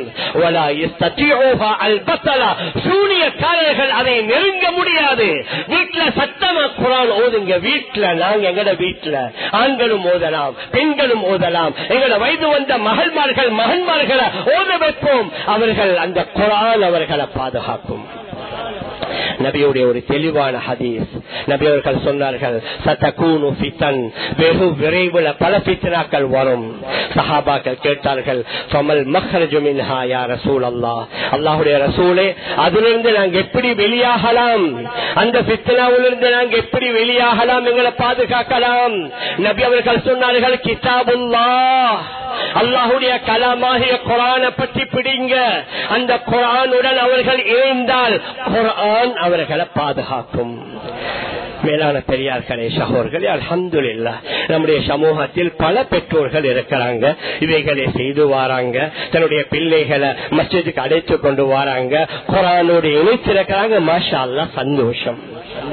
சூனியக்காரர்கள் அதை நெருங்க முடியாது வீட்டுல சத்தமா குரான் ஓதுங்க வீட்டுல நாங்க எங்கட வீட்டுல ஆண்களும் ஓதலாம் பெண்களும் ஓதலாம் எங்கட வயது வந்த மகள்மார்கள் மகன்மார்களை ஓத வைப்போம் அவர்கள் அந்த குரான் அவர்களை பாதுகாக்கும் நபியுடைய ஒரு தெளிவான ஹதீஸ் நபி அவர்கள் சொன்னார்கள் சத்தகூனு ஃபித்தன் வெகு விரைவில் பல பித்தனாக்கள் வரும் சஹாபாக்கள் கேட்டார்கள் ஃபமல் மஹ்ரஜு மின்ஹா யா ரசூல் அல்லாஹ் அல்லாஹ்வுடைய ரசூலே அதிலிருந்து நாங்க எப்படி வெளியாகலாம் அந்த பித்தனாவிலிருந்து நாங்க எப்படி வெளியாகலாம் எங்களை பாதுகாக்கலாம் நபி அவர்கள் சொன்னார்கள் கிதாபுல்லாஹ் அல்லாஹுடைய கலாமாகிய குரானை பற்றி பிடிங்க அந்த குரானுடன் அவர்கள் இணைந்தால் குரான் அவர்களை பாதுகாக்கும் மேலான பெரியார்களே சகோர்களே அல்ஹம்துலில்லா நம்முடைய சமூகத்தில் பல பெற்றோர்கள் இருக்கிறாங்க இவைகளை செய்து வாராங்க தன்னுடைய பிள்ளைகளை மஸ்ஜிதுக்கு அழைத்து கொண்டு வராங்க குரானோடு இணைத்திருக்கிறாங்க மாஷா அல்லா சந்தோஷம்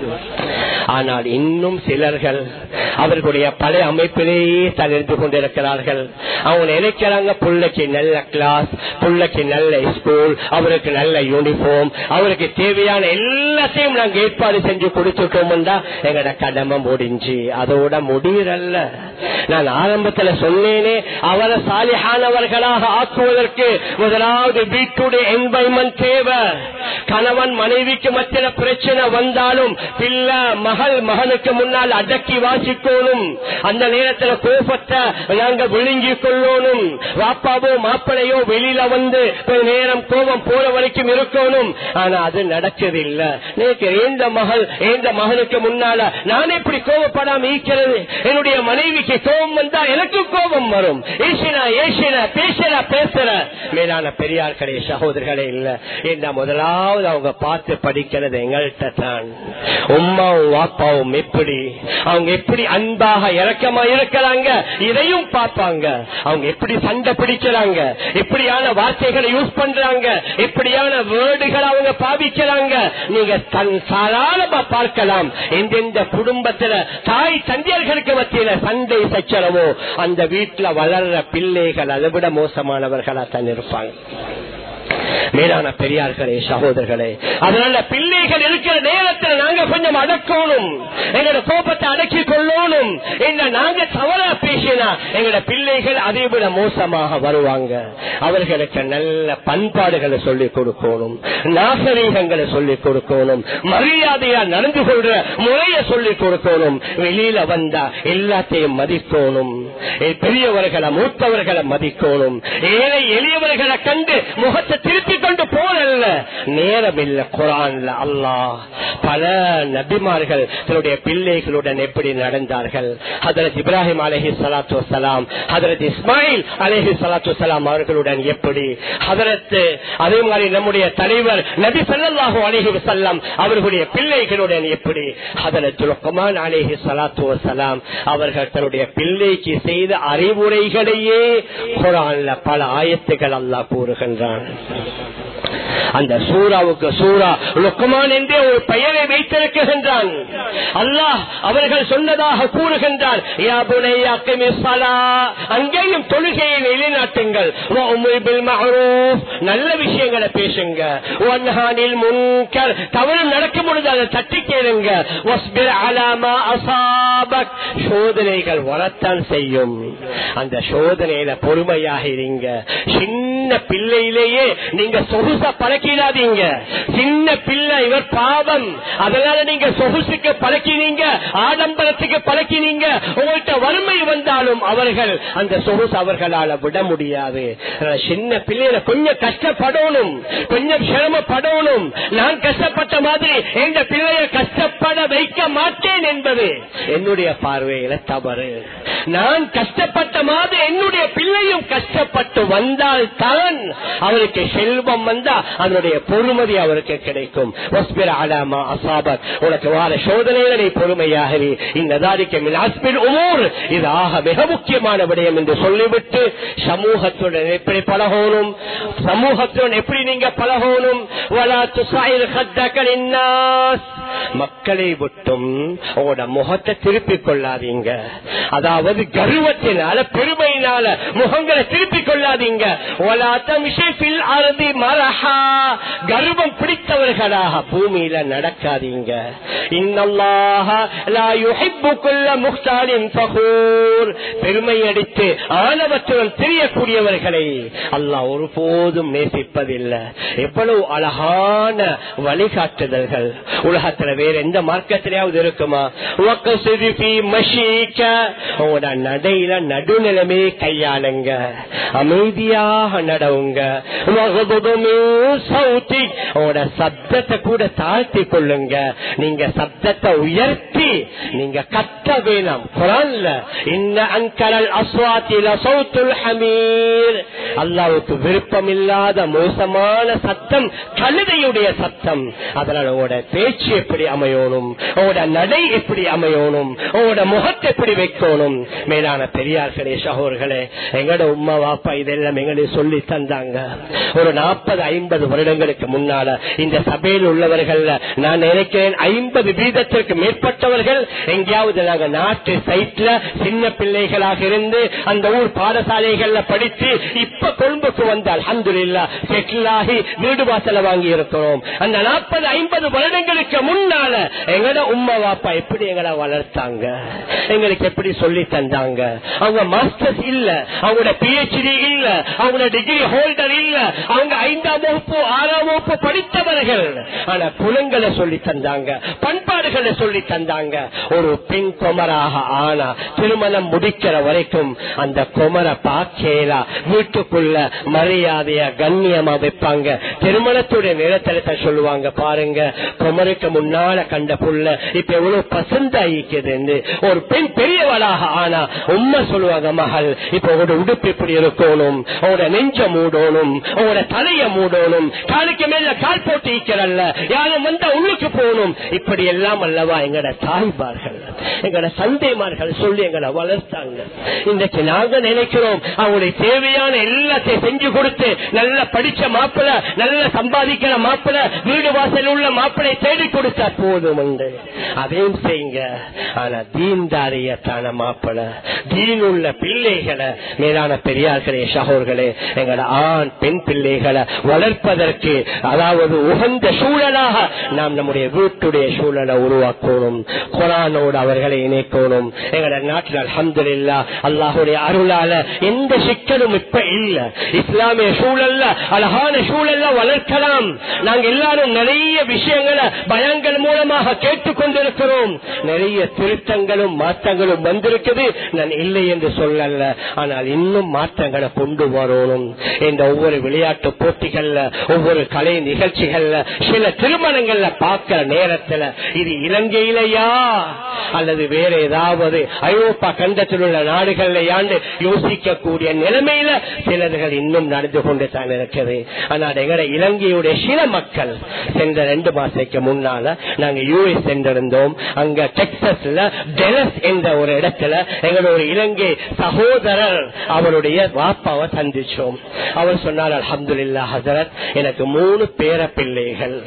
ஆனால் இன்னும் சிலர்கள் அவர்களுடைய பழைய அமைப்பிலேயே தளர்ந்து கொண்டிருக்கிறார்கள் அவங்க நினைக்கிறாங்க புள்ளைக்கு நல்ல கிளாஸ் புள்ளைக்கு நல்ல ஸ்கூல் அவருக்கு நல்ல யூனிஃபார்ம் அவருக்கு தேவையான எல்லாத்தையும் நாங்க ஏற்பாடு செஞ்சு கொடுத்துட்டோம்டா எங்கட கடமை முடிஞ்சு அதோட முடியறல்ல நான் ஆரம்பத்துல சொன்னேனே அவரை சாலிஹானவர்களாக ஆக்குவதற்கு முதலாவது வீட்டுடைய என்வைரன்மெண்ட் தேவை கணவன் மனைவிக்கு மத்திய பிரச்சனை வந்தாலும் பிள்ளை மகள் மகனுக்கு முன்னால் அடக்கி வாசிக்கணும் அந்த நேரத்துல கோபத்தை நாங்க விழுங்கி கொள்ளணும் வாப்பாவோ மாப்பிளையோ வெளியில வந்து கொஞ்ச நேரம் கோபம் போற வரைக்கும் இருக்கணும் ஆனா அது நடக்கவில்லை நேற்று ஏந்த மகள் ஏந்த மகனுக்கு முன்னால நான் எப்படி கோபப்படாம இருக்கிறது என்னுடைய மனைவிக்கு கோபம் வந்தா எனக்கு கோபம் வரும் ஏசினா ஏசினா பேசுற பேசுற மேலான பெரியார்களே சகோதரர்களே இல்ல இந்த முதலாவது அவங்க பார்த்து படிக்கிறது எங்கள்கிட்ட தான் உமாவும் வாப்பாவும் எப்படி அவங்க எப்படி அன்பாக இறக்கமா இருக்கிறாங்க இதையும் பார்ப்பாங்க அவங்க எப்படி சண்டை பிடிக்கிறாங்க எப்படியான வார்த்தைகளை யூஸ் பண்றாங்க எப்படியான வேர்டுகளை அவங்க பாவிக்கிறாங்க நீங்க தன் சாதாரணமா பார்க்கலாம் எந்தெந்த குடும்பத்துல தாய் தந்தையர்களுக்கு மத்தியில சண்டை சச்சரவோ அந்த வீட்டுல வளர்ற பிள்ளைகள் அதை விட மோசமானவர்களா தான் இருப்பாங்க மேலான பெரியார்களே சகோதரர்களே அதனால பிள்ளைகள் இருக்கிற நேரத்தில் நாங்க கொஞ்சம் அடக்கணும் எங்களோட கோபத்தை அடக்கி கொள்ளணும் என்ன நாங்க தவறா பேசினா எங்களோட பிள்ளைகள் அதை விட மோசமாக வருவாங்க அவர்களுக்கு நல்ல பண்பாடுகளை சொல்லிக் கொடுக்கணும் நாகரீகங்களை சொல்லிக் கொடுக்கணும் மரியாதையா நடந்து கொள்ற முறையை சொல்லிக் கொடுக்கணும் வெளியில வந்தா எல்லாத்தையும் மதிக்கணும் பெரியவர்களை மூத்தவர்களை மதிக்கணும் ஏழை எளியவர்களை கண்டு முகத்தை திருப்பி கொண்டு போனல்ல நேரம் இல்ல குரான்ல அல்லாஹ் பல நபிமார்கள் தன்னுடைய பிள்ளைகளுடன் எப்படி நடந்தார்கள் ஹதரத் இப்ராஹிம் அலஹி சலாத்து வலாம் ஹதரத் இஸ்மாயில் அலஹி சலாத்து வலாம் அவர்களுடன் எப்படி ஹதரத் அதே மாதிரி நம்முடைய தலைவர் நபி சல்லாஹூ அலஹி வசல்லாம் அவர்களுடைய பிள்ளைகளுடன் எப்படி ஹதரத் லுக்மான் அலஹி சலாத்து வலாம் அவர்கள் தன்னுடைய பிள்ளைக்கு செய்த அறிவுரைகளையே குரான்ல பல ஆயத்துகள் அல்லாஹ் கூறுகின்றான் அந்த சூறாவுக்கு சூரா லுக்குமான் என்றே ஒரு பெயரை வைத்திருக்கின்றான் அல்லாஹ் அவர்கள் சொன்னதாக கூறுகின்றான் யா புனையா அக்கிமி ஸலா. அங்கேயும் தொழுகையை நிலைநாட்டுங்கள் வஅமுர் பில் மஅரூஃப். நல்ல விஷயங்களை பேசுங்க வன்ஹானில் முன்கர் தவறு நடக்கும் பொழுது அதை தட்டி கேளுங்க வஸ்பிர் அலா மா அஸாபக். சோதனைகள் வரத்தான் செய்யும் அந்த சோதனையில பொறுமையாக இருங்க சின்ன பிள்ளையிலேயே நீங்க சொகுச பழக்கிடாதீங்க சின்ன பிள்ளை இவர் பாவம் அதனால நீங்க சொகுசுக்கு பழக்கினீங்க ஆடம்பரத்துக்கு பழக்கினீங்க உங்கள்கிட்ட வறுமை வந்தாலும் அவர்கள் அந்த சொகுசு அவர்களால விட முடியாது அதனால சின்ன பிள்ளையில கொஞ்சம் கஷ்டப்படணும் கொஞ்சம் சிரமப்படணும் நான் கஷ்டப்பட்ட மாதிரி எந்த பிள்ளைய கஷ்டப்பட வைக்க மாட்டேன் என்பது என்னுடைய பார்வையில தவறு நான் கஷ்டப்பட்ட மாதிரி என்னுடைய பிள்ளையும் கஷ்டப்பட்டு வந்தால் தான் அவருக்கு செல்வம் வந்தா அதனுடைய பொறுமதி அவருக்கு கிடைக்கும் வஸ்பிர் அலாமா அசாபத் உனக்கு வார சோதனைகளை பொறுமையாகவே இந்த தாரிக்க மிலாஸ்பின் உமூர் இது ஆக மிக முக்கியமான விடயம் என்று சொல்லிவிட்டு சமூகத்துடன் எப்படி பழகணும் சமூகத்துடன் எப்படி நீங்க பழகணும் வலா துசாயிர் ஹத்தக லின்னாஸ். மக்களை விட்டும் உங்களோட முகத்தை திருப்பிக் கொள்ளாதீங்க அதாவது கர்வத்தினால பெருமையினால முகங்களை திருப்பிக் கொள்ளாதீங்க வலா தம்ஷி ஃபில் அர்தி மரஹா. கர்வம் பிடித்தவர்களாக பூமியில நடக்காதீங்க இன்னல்லாஹ லா யுஹிப்பு குல்ல முக்தாலின் ஃபகூர். பெருமை அடித்து ஆணவத்துடன் தெரியக்கூடியவர்களை அல்லாஹ் ஒருபோதும் நேசிப்பதில்லை எவ்வளவு அழகான வழிகாட்டுதல்கள் உலகத்துல வேற எந்த மார்க்கத்திலேயாவது இருக்குமா வக்கசிது ஃபீ மஷீக்க. உங்களோட நடையில நடுநிலைமை கையாளுங்க அமைதியாக நடவுங்க வகுது மின் சௌத்தி. உங்களோட சப்தத்தை கூட தாழ்த்தி கொள்ளுங்க நீங்க சப்தத்தை உயர்த்தி நீங்க கத்த வேணாம் குரான்ல இன்ன அங்கரல் அஸ்வாத்தில சௌத்துல் ஹமீர் அல்லாவுக்கு விருப்பம் இல்லாத மோசமான சத்தம் கழுதையுடைய சத்தம் அதனால உங்களோட பேச்சு எப்படி அமையணும் உங்களோட நடை எப்படி அமையணும் உங்களோட முகத்தை எப்படி வைக்கணும் மேலான பெரியார்களே சகோர்களே எங்களோட உமா வாப்பா இதெல்லாம் எங்களுக்கு சொல்லி தந்தாங்க ஒரு நாற்பது ஐம்பது வருடங்களுக்கு முன்னால இந்த சபையில் உள்ளவர்கள் நான் நினைக்கிறேன் ஐம்பது வீதத்திற்கு மேற்பட்டவர்கள் எங்கேயாவது நாங்க நாட்டு சைட்ல சின்ன பிள்ளைகளாக இருந்து அந்த ஊர் பாடசாலைகள்ல படித்து இப்ப கொழும்புக்கு வந்தால் அல்ஹம்துலில்லா செட்டில் ஆகி வீடு வாசல வாங்கி இருக்கிறோம் அந்த நாற்பது ஐம்பது வருடங்களுக்கு முன்னால எங்கட உம்மா வாப்பா எப்படி எங்களை வளர்த்தாங்க எங்களுக்கு எப்படி சொல்லி தந்தாங்க அவங்க மாஸ்டர்ஸ் இல்ல அவங்களோட பிஹெச்டி இல்ல அவங்களோட டிகிரி ஹோல்டர் இல்ல அவங்க ஐந்தாம் வகுப்பு ஆறாம் வகுப்பு படித்தவர்கள் ஆனா குணங்களை சொல்லி தந்தாங்க பண்பாடுகளை சொல்லி தந்தாங்க ஒரு பெண் குமராக ஆனா திருமணம் முடிக்கிற வரைக்கும் அந்த குமர பாக்கேலா வீட்டுக்குள்ள மரியாதைய கண்ணியமா வைப்பாங்க திருமணத்துடைய நிலத்தலத்தை சொல்லுவாங்க பாருங்க குமருக்கு முன்னால கண்ட புள்ள இப்ப எவ்வளவு பசந்தாயிக்குது ஒரு பெண் பெரியவளாக ஆனா உண்மை சொல்லுவாங்க மகள் இப்ப உங்களோட உடுப்பு எப்படி இருக்கணும் உங்களோட நெஞ்ச மூடணும் உங்களோட தலைய மூடணும் காலுக்கு மேல கால் போட்டு ஈக்கிறல்ல யாரும் வந்தா உள்ளுக்கு போகணும் இப்படி எல்லாம் அல்லவா எங்கட தாய்மார்கள் எங்கட சந்தைமார்கள் சொல்லி எங்களை வளர்த்தாங்க இன்றைக்கு நாங்க நினைக்கிறோம் அவங்களுடைய தேவையான எல்லாத்தையும் செஞ்சு கொடுத்து நல்ல படிச்ச மாப்பிள நல்ல சம்பாதிக்கிற மாப்பிள வீடு வாசல் உள்ள மாப்பிளை தேடி கொடுத்தா போதும் உண்டு அதையும் செய்யுங்க ஆனா தீன்தாரியத்தான மாப்பிள தீன் உள்ள பிள்ளைகளை மேலான பெரியார்களே சகோர்களே எங்களோட ஆண் பெண் பிள்ளைகளை வளர்ப்பதற்கு அதாவது உகந்த சூழலாக நாம் நம்முடைய வீட்டுடைய சூழலை உருவாக்கணும் குரானோடு அவர்களை இணைக்கணும் எங்களோட நாட்டில் அலமதுல்லா அல்லாஹுடைய அருளால எந்த சிக்கலும் இப்ப இல்ல இஸ்லாமிய சூழல்ல அழகான சூழல்ல வளர்க்கலாம் நாங்க எல்லாரும் நிறைய விஷயங்களை பயங்கள் மூலமாக கேட்டுக்கொண்டிருக்கிறோம் நிறைய திருத்தங்களும் மாற்றங்களும் வந்திருக்குது நான் இல்லை என்று சொல்லல ஆனால் இன்னும் மாற்றங்களை கொண்டு வரணும் இந்த ஒவ்வொரு விளையாட்டு போட்டிகள்ல ஒவ்வொரு கலை நிகழ்ச்சிகள்ல சில திருமணங்கள்ல பார்க்கிற நேரத்துல இது இலங்கையிலையா அல்லது வேற ஏதாவது ஐரோப்பா கண்டத்தில் உள்ள நாடுகள்லையாண்டு யோசிக்க கூடிய நிலைமையில சிலர்கள் இன்னும் நடந்து கொண்டு தான் இருக்குது ஆனால் எங்கட இலங்கையுடைய சில மக்கள் சென்ற ரெண்டு மாசத்துக்கு முன்னால நாங்க யூஎஸ் சென்றிருந்தோம் வந்தோம் அங்க டெக்சஸ்ல டெலஸ் என்ற ஒரு இடத்துல எங்களோட ஒரு இலங்கை சகோதரர் அவருடைய வாப்பாவை சந்திச்சோம் அவர் சொன்னார் அலமதுல்லா ஹசரத் எனக்கு மூணு பேர பிள்ளைகள்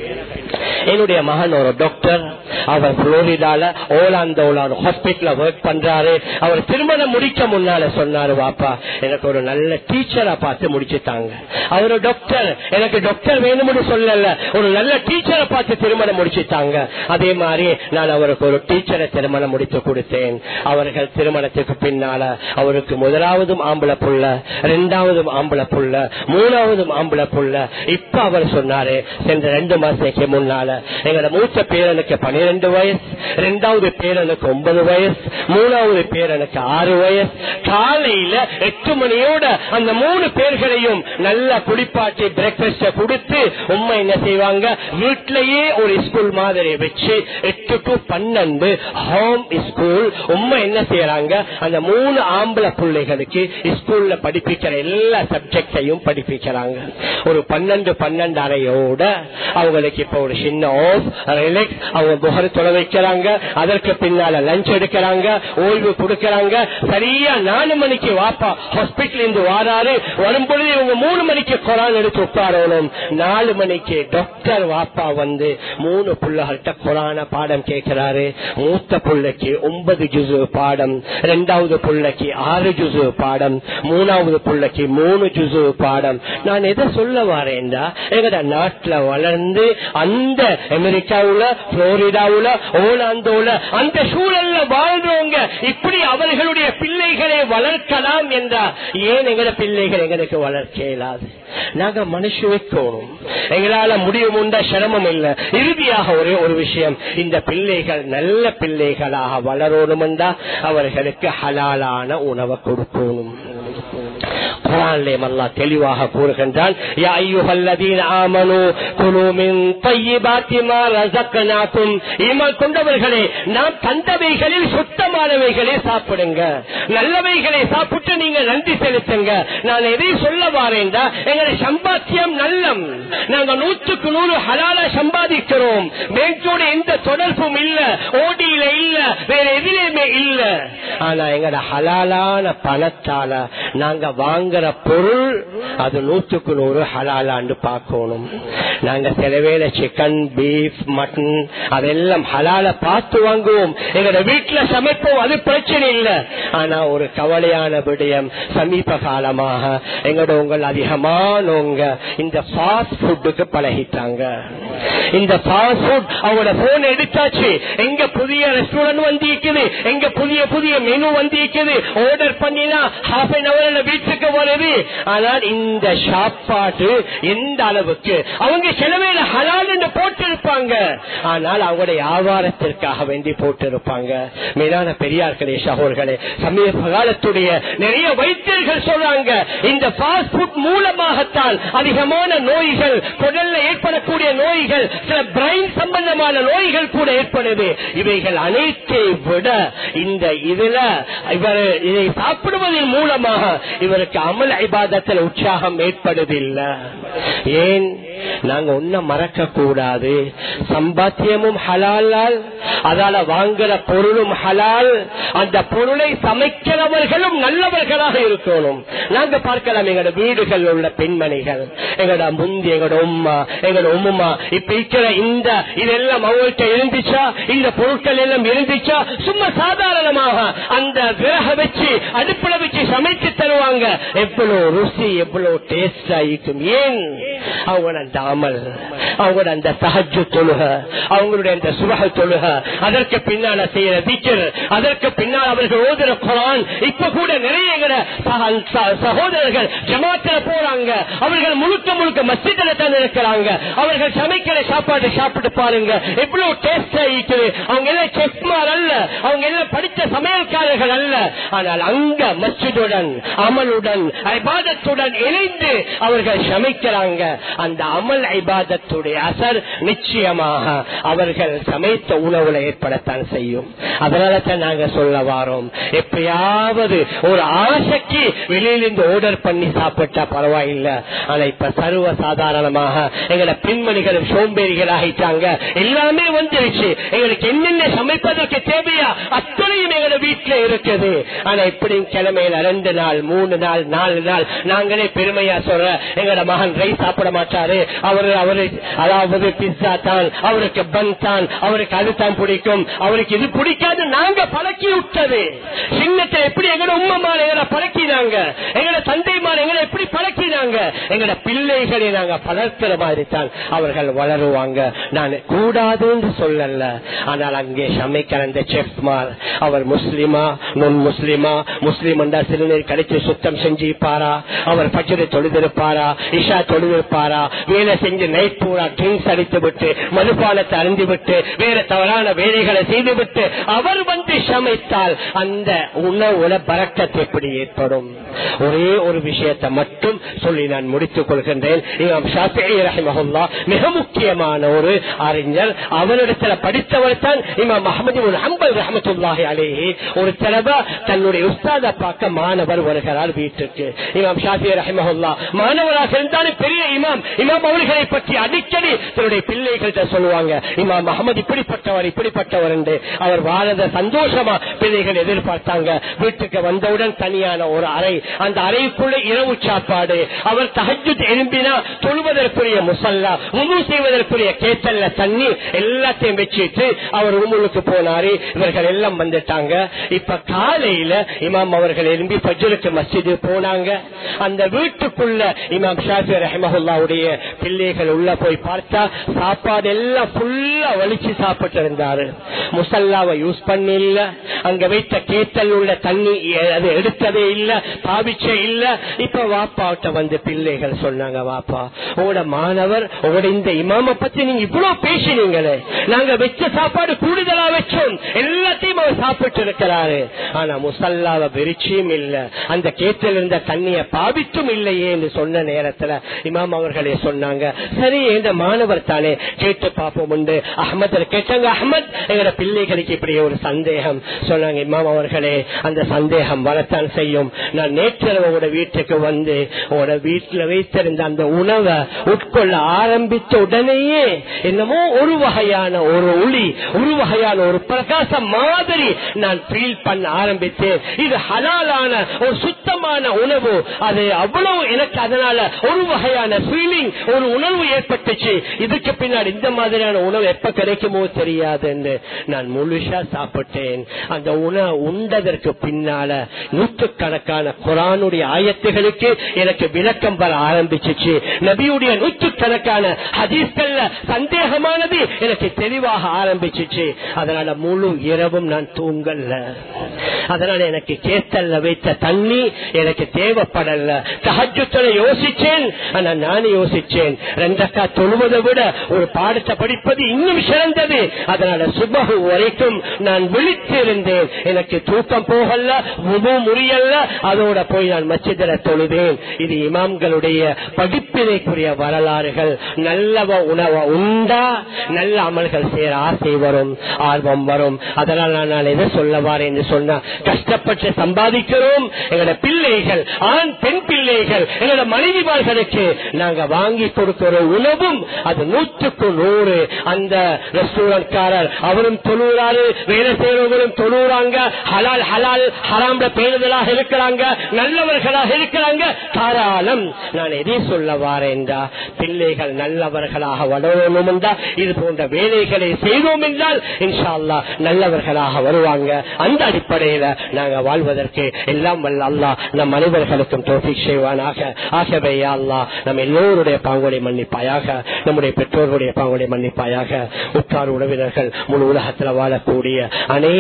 என்னுடைய மகன் ஒரு டாக்டர் அவர் புளோரிடால ஓலாந்தோலா ஹாஸ்பிட்டல ஒர்க் பண்றாரு அவர் திருமணம் முடிக்க முன்னால சொன்னாரு வாப்பா எனக்கு ஒரு நல்ல டீச்சரா பார்த்து முடிச்சுட்டாங்க அவரு டாக்டர் எனக்கு டாக்டர் வேணும்னு சொல்லல ஒரு நல்ல டீச்சரை பார்த்து திருமணம் முடிச்சுட்டாங்க அதே மாதிரி நான் அவருக்கு ஒரு டீச்சரை திருமணம் முடித்து கொடுத்தேன் அவர்கள் திருமணத்துக்கு பின்னால அவருக்கு முதலாவதும் ஆம்பளை புள்ள இரண்டாவதும் ஆம்பளை புள்ள மூணாவதும் ஆம்பளை புள்ள இப்ப அவர் சொன்னாரு சென்ற ரெண்டு மாசத்துக்கு முன்னால எங்களோட மூத்த பேரனுக்கு பனிரெண்டு வயசு இரண்டாவது பேரனுக்கு ஒன்பது வயசு மூணாவது பேரனுக்கு ஆறு வயசு காலையில எட்டு மணியோட அந்த மூணு பேர்களையும் நல்லா குளிப்பாட்டி பிரேக்பாஸ்ட கொடுத்து உண்மை என்ன செய்வாங்க வீட்டிலேயே ஒரு ஸ்கூல் மாதிரி வச்சு எட்டு டு பன்னெண்டு ஹோம் ஸ்கூல் உண்மை என்ன செய்யறாங்க அந்த மூணு ஆம்பளை பிள்ளைகளுக்கு ஸ்கூல்ல படிப்பிக்கிற எல்லா சப்ஜெக்டையும் படிப்பிக்கிறாங்க ஒரு பன்னெண்டு பன்னெண்டு அறையோட அவங்களுக்கு இப்ப ஒரு சின்ன ஆஃப் ரிலாக்ஸ் அவங்க புகர் தொலை வைக்கிறாங்க அதற்கு பின்னால லஞ்ச் எடுக்கிறாங்க ஓய்வு கொடுக்கறாங்க சரியா நாலு மணிக்கு வாப்பா ஹாஸ்பிட்டல் இருந்து வாராரு வரும்பொழுது இவங்க மூணு மணிக்கு குரான் எடுத்து உட்காரணும் நாலு மணிக்கு டாக்டர் வாப்பா வந்து மூணு புள்ளகள்கிட்ட குரான பாடம் கேட்கிறாரு மூத்த புள்ளைக்கு ஒன்பது ஜுசு பாடம் ரெண்டாவது புள்ளைக்கு ஆறு ஜுசு பாடம் மூணாவது புள்ளைக்கு மூணு ஜுசு பாடம் நான் எதை சொல்ல வரேன்டா எங்கட நாட்டுல வளர்ந்து அந்த அமெரிக்காவுல புளோரிடாவுல ஓலாந்தோல அந்த சூழல்ல வாழ்றவங்க இப்படி அவர்களுடைய பிள்ளைகளை வளர்க்கலாம் என்றா ஏன் எங்கட பிள்ளைகள் எங்களுக்கு வளர்க்க இயலாது நாங்க மனுஷ வைக்கணும் எங்களால முடியும் உண்ட சிரமம் இல்ல இறுதியாக ஒரே ஒரு விஷயம் இந்த பிள்ளைகள் நல்ல பிள்ளைகளாக வளரணும் என்றா அவர்களுக்கு ஹலாலான உணவை கொடுக்கணும் குரான்லேயும் அல்லா தெளிவாக கூறுகின்றான் யா ஐயுஹல்லதீன ஆமனு குலு மின் தய்யிபாத்தி மா ரஸக்னாகும் ஈமான் கொண்டவர்களே நாம் தந்தவைகளில் சுத்தமானவைகளை சாப்பிடுங்க நல்லவைகளை சாப்பிட்டு நீங்க நன்றி செலுத்துங்க நான் எதை சொல்ல வாரேன்டா எங்களுடைய சம்பாத்தியம் நல்லம் நாங்க நூற்றுக்கு நூறு ஹலாலா சம்பாதிக்கிறோம் பேங்கோட எந்த தொடர்பும் இல்ல ஓடியில இல்ல வேற எதிலையுமே இல்ல ஆனா எங்கட ஹலாலான பணத்தால நாங்க வாங்குற பொருள் அது நூற்றுக்கு நூறு ஹலாலான்னு பார்க்கணும் நாங்க சில வேளை சிக்கன் பீஃப் மட்டன் அதெல்லாம் ஹலால பார்த்து வாங்குவோம் எங்களோட வீட்டுல சமைப்போம் அது பிரச்சனை இல்லை ஆனா ஒரு கவலையான விடயம் சமீப காலமாக எங்களோட உங்கள் அதிகமானவங்க இந்த ஃபாஸ்ட் ஃபுட்டுக்கு பழகிட்டாங்க இந்த ஃபாஸ்ட் ஃபுட் அவங்களோட போன் எடுத்தாச்சு எங்க புதிய ரெஸ்டாரண்ட் வந்து இருக்குது எங்க புதிய புதிய மெனு வந்து இருக்குது ஆர்டர் பண்ணினா ஹாஃப் அன் அவர் வீட்டுக்கு வருது ஆனால் இந்த சாப்பாடு எந்த அளவுக்கு அவங்க செலவையில ஹலால் என்று போட்டிருப்பாங்க ஆனால் அவங்களுடைய வியாபாரத்திற்காக வேண்டி போட்டிருப்பாங்க மேலான பெரியார்களே சகோர்களே சமீப காலத்துடைய நிறைய வைத்தியர்கள் சொல்றாங்க இந்த பாஸ்ட் ஃபுட் மூலமாகத்தான் அதிகமான நோய்கள் குடல்ல ஏற்படக்கூடிய நோய்கள் சில பிரைன் சம்பந்தமான நோய்கள் கூட ஏற்படுது இவைகள் அனைத்தை விட இந்த இதுல இவர் இதை சாப்பிடுவதன் மூலமாக இவருக்கு அமல் ஐபாதத்தில் உற்சாகம் ஏற்படுவதில்லை ஏன் நாங்க ஒன்ன மறக்க கூடாது சம்பாத்தியமும் ஹலாலால் அதால வாங்குற பொருளும் ஹலால் அந்த பொருளை சமைக்கிறவர்களும் நல்லவர்களாக இருக்கணும் நாங்க பார்க்கலாம் எங்களோட வீடுகள் உள்ள பெண்மணிகள் எங்களோட முந்தி எங்களோட உம்மா எங்களோட உம்மா இப்ப இருக்கிற இந்த இதெல்லாம் அவங்கள்ட்ட இருந்துச்சா இந்த பொருட்கள் எல்லாம் இருந்துச்சா சும்மா சாதாரணமாக அந்த விறக வச்சு அடுப்புல வச்சு சமைச்சு தருவாங்க எவ்வளவு ருசி எவ்வளவு டேஸ்ட் ஆயிக்கும் ஏன் அவங்களோட அந்த அமல் அவங்களோட அந்த சஹஜு தொழுக அவங்களுடைய அந்த சுபக தொழுக அதற்கு பின்னால செய்யற டீச்சர் அதற்கு பின்னால் அவர்கள் ஓதுற குரான் இப்ப கூட நிறைய எங்கட சக- ச- சகோதரர்கள் ஜமாத்துல போறாங்க அவர்கள் முழுக்க முழுக்க மஸ்ஜிதில் தான் இருக்கிறாங்க அவர்கள் சமைக்கிற சாப்பாடு சாப்பிட்டு பாருங்க எவ்வளவு டேஸ்ட் இருக்குது அவங்க எல்லாம் செஃப்மார் அல்ல அவங்க எல்லாம் படித்த சமையல்காரர்கள் அல்ல ஆனால் அங்க மஸ்ஜிதுடன் அமலுடன் ஐபாதத்துடன் இணைந்து அவர்கள் சமைக்கிறாங்க அந்த அமல் ஐபாதத்துடைய அசர் நிச்சயமாக அவர்கள் சமைத்த உணவுல ஏற்படத்தான் செய்யும் அதனால தான் நாங்க சொல்ல வாரோம் எப்பயாவது ஒரு ஆசைக்கு வெளியிலிருந்து ஆர்டர் பண்ணி சாப்பிட்டா பரவாயில்லை ஆனா இப்ப சர்வ சாதாரணமாக எங்கட பெண்மணிகள் சோம்பேறிகள் ஆகிட்டாங்க எல்லாமே வந்துருச்சு எங்களுக்கு என்னென்ன சமைப்பதற்கு தேவையா அத்தனையும் எங்க வீட்டுல இருக்குது ஆனா இப்படி கிழமையில ரெண்டு நாள் மூணு நாள் நாலு நாள் நாங்களே பெருமையா சொல்ற எங்கட மகன் ரைஸ் சாப்பிட மாட்டாரு அவரு அவரு அதாவது பிஸ்ஸா தான் அவருக்கு பன் தான் அவருக்கு அதுதான் பிடிக்கும் அவருக்கு இது பிடிக்காது நாங்க பழக்கி விட்டது சின்னத்தை எப்படி எங்கட உம்மமால எங்களை பழக்கினாங்க எங்கட தந்தைமார் எங்களை எப்படி பழக்கினாங்க எங்கட பிள்ளைகளை நாங்க பழக்கிற மாதிரி தான் அவர்கள் வளருவாங்க நான் கூடாதுன்னு சொல்லல ஆனால் அங்கே சமைக்கிற அந்த செஃப்மார் அவர் முஸ்லிமா நுண் முஸ்லிமா முஸ்லிம் என்றா சிறுநீர் கழிச்சு சுத்தம் செஞ்சிருப்பாரா அவர் பச்சரை தொழுதிருப்பாரா இஷா தொழுதிருப்பாரா வேலை செஞ்சு நைட் பூரா ட்ரிங்க்ஸ் அடித்து விட்டு மதுபானத்தை அருந்தி விட்டு வேற தவறான வேலைகளை செய்து விட்டு அவர் வந்து சமைத்தால் அந்த உணவுல பறக்கத்து எப்படி ஏற்படும் ஒரே ஒரு விஷயத்தை மட்டும் சொல்லி நான் முடித்துக் கொள்கின்றேன் இமாம் ஷாஃபிஈ ரஹிமஹுல்லா மிக முக்கியமான ஒரு அறிஞர் அவரிடத்துல படித்தவர் தான் இமாம் அஹமது ஹம்பல் ரஹமத்துல்லாஹி அலேஹி ஒரு தடவை தன்னுடைய உஸ்தாத பார்க்க மாணவர் வருகிறார் வீட்டுக்கு இமாம் ஷாஃபி ரஹிமஹுல்லா மாணவராக இருந்தாலும் பெரிய இமாம் இமாம் அவர்களை பற்றி அடிக்கடி தன்னுடைய பிள்ளைகள்கிட்ட சொல்லுவாங்க இமாம் அகமது இப்படிப்பட்டவர் இப்படிப்பட்டவர் என்று அவர் வாழத சந்தோஷமா பிள்ளைகள் எதிர்பார்த்தாங்க வீட்டுக்கு வந்தவுடன் தனியான ஒரு அறை அந்த அறைக்குள்ள இரவு சாப்பாடு அவர் தகஜு எழும்பினா தொழுவதற்குரிய முசல்லா உமு செய்வதற்குரிய கேத்தல்ல தண்ணி எல்லாத்தையும் வச்சுட்டு அவர் உமுலுக்கு போனாரு இவர்கள் எல்லாம் வந்துட்டாங்க இப்ப காலையில இமாம் அவர்கள் எழும்பி பஜ்ருக்கு மஸ்ஜிது போனாங்க அந்த வீட்டுக்குள்ள இமாம் ஷாஃபி ரஹமஹுல்லாவுடைய பிள்ளைகள் உள்ள போய் பார்த்தா சாப்பாடு எல்லாம் ஃபுல்லா வலிச்சு சாப்பிட்டு இருந்தாரு முசல்லாவை யூஸ் பண்ணி இல்ல அங்க வைத்த கேத்தல் உள்ள தண்ணி அது எடுத்ததே இல்ல பாவிச்சே இல்ல இப்ப வாப்பாட்ட வந்து பிள்ளைகள் சொன்னாங்க வாப்பா உங்களோட மாணவர் உங்களோட இந்த இமாம பத்தி நீங்க இவ்வளவு பேசினீங்களே நாங்க வச்ச சாப்பாடு கூடுதலா வச்சோம் எல்லாத்தையும் அவர் சாப்பிட்டு இருக்கிறாரு ஆனா முசல்லாவை விரிச்சியும் இல்ல அந்த கேட்டில் இருந்த தண்ணிய பாவித்தும் இல்லையே என்று சொன்ன நேரத்துல இமாம் அவர்களே சொன்னாங்க சரி இந்த மாணவர் தானே கேட்டு பார்ப்போம் உண்டு அஹமத் கேட்டாங்க அஹமத் எங்களோட பிள்ளைகளுக்கு இப்படி ஒரு சந்தேகம் சொன்னாங்க இமாம் அவர்களே அந்த சந்தேகம் வரத்தான் செய்யும் நான் நேற்றிரவு உங்களோட வீட்டுக்கு வந்து உங்களோட வீட்டுல வைத்திருந்த அந்த உணவை உட்கொள்ள ஆரம்பித்த உடனேயே என்னமோ ஒரு வகையான ஒரு ஒளி ஒரு வகையான ஒரு பிரகாசம் மாதிரி நான் ஃபீல் பண்ண ஆரம்பித்தேன் இது ஹலாலான ஒரு சுத்தமான உணவு அது அவ்வளவு எனக்கு அதனால ஒரு வகையான ஃபீலிங் ஒரு உணர்வு ஏற்பட்டுச்சு இதுக்கு பின்னாடி இந்த மாதிரியான உணவு எப்ப கிடைக்குமோ தெரியாது என்று நான் முழுசா சாப்பிட்டேன் அந்த உணவு உண்டதற்கு பின்னால நூற்றுக்கணக்கான குரானுடைய ஆயத்துகளுக்கு எனக்கு விளக்கம் வர ஆரம்பிச்சிச்சு நபியுடைய நூற்றுக்கணக்கான ஹதீஸ்கள்ல சந்தேகமானது எனக்கு தெளிவாக ஆரம்பிச்சிச்சு அதனால முழு இரவும் நான் தூங்கல்ல அதனால எனக்கு கேத்தல்ல வைத்த தண்ணி எனக்கு தேவைப்படல தகஜத்துல யோசிச்சேன் ஆனா நான் யோசிச்சேன் ரெண்டக்கா தொழுவதை விட ஒரு பாடத்தை படிப்பது இன்னும் சிறந்தது அதனால சுபகு வரைக்கும் நான் விழித்திருந்தேன் எனக்கு தூக்கம் போகல முழு முறியல்ல அதோட போய் நான் மச்சிதர தொழுதேன் இது இமாம்களுடைய படிப்பினைக்குரிய வரலாறுகள் நல்லவ உணவ உண்டா நல்ல அமல்கள் சேர ஆசை வரும் ஆர்வம் வரும் அதனால் நான் எதை சொல்ல வாரேன் என்று சொன்னா கஷ்டப்பட்டு சம்பாதிக்கிறோம் எங்களோட பிள்ளைகள் ஆண் பெண் பிள்ளைகள் எங்களோட மனைவிமார்களுக்கு நாங்க வாங்கி கொடுக்கிற உணவும் அது நூற்றுக்கு நூறு அந்த ரெஸ்டாரண்ட்காரர் அவரும் தொழுறாரு வேலை செய்யறவங்களும் தொழுறாங்க ஹலால் ஹலால் ஹராம்ல பேணுதலாக இருக்கிறாங்க நல்லவர்களாக இருக்கிறாங்க தாராளம் நான் எதை சொல்ல வாரேன்டா பிள்ளைகள் நல்லவர்களாக வளரணும் என்றா இது போன்ற வேலைகளை செய்தோம் என்றால் இன்ஷா அல்லா நல்லவர்களாக வருவாங்க அந்த அடிப்படையில நாங்க வாழ்வதற்கு எல்லாம் வல்ல அல்லா நம் அனைவர்களுக்கும் தோஃபிக் செய்வானாக ஆகவே யா அல்லா நம் எல்லோருடைய பாங்குடைய மன்னிப்பாயாக நம்முடைய பெற்றோருடைய பாங்குடைய மன்னிப்பாயாக உற்றார் உறவினர்கள் முழு உலகத்தில் வாழக்கூடிய அநேக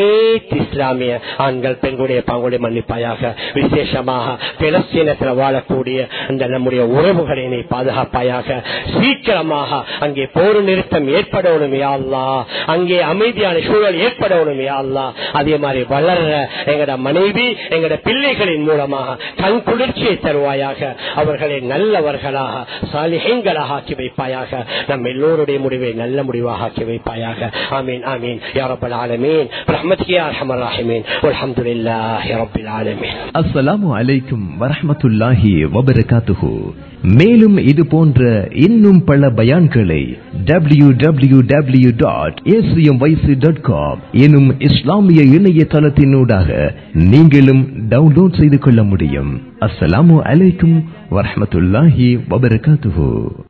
அனைத்து இஸ்லாமிய ஆண்கள் பெண்களுடைய பங்குடைய மன்னிப்பாயாக விசேஷமாக பிலஸ்தீனத்தில் வாழக்கூடிய அந்த நம்முடைய உறவுகளை நீ பாதுகாப்பாயாக சீக்கிரமாக அங்கே போர் நிறுத்தம் ஏற்படணும் யாழ்லா அங்கே அமைதியான சூழல் ஏற்படணும் யாழ்லா அதே மாதிரி வளர்ற எங்கட மனைவி எங்கட பிள்ளைகளின் மூலமாக கண் குளிர்ச்சியை தருவாயாக அவர்களை நல்லவர்களாக சாலிகங்களாக ஆக்கி வைப்பாயாக நம் எல்லோருடைய முடிவை நல்ல முடிவாக ஆக்கி வைப்பாயாக ஆமீன் ஆமீன் யா ரப்பல் ஆலமீன் ரஹ்மத்கி யா அர்ஹமர் ராஹிமீன் வல்ஹம்துலில்லாஹி ரப்பில் ஆலமீன் அஸ்ஸலாமு அலைக்கும் வரஹ்மத்துல்லாஹி வபரகாத்துஹு மேலும் இது போன்ற இன்னும் பல பயான்களை W W W dot dot com எனும் இஸ்லாமிய இணையதளத்தினூடாக நீங்களும் டவுன்லோட் செய்து கொள்ள முடியும் அஸ்ஸலாமு அலைக்கும் வரஹ்மத்துல்லாஹி வபரகாத்துஹு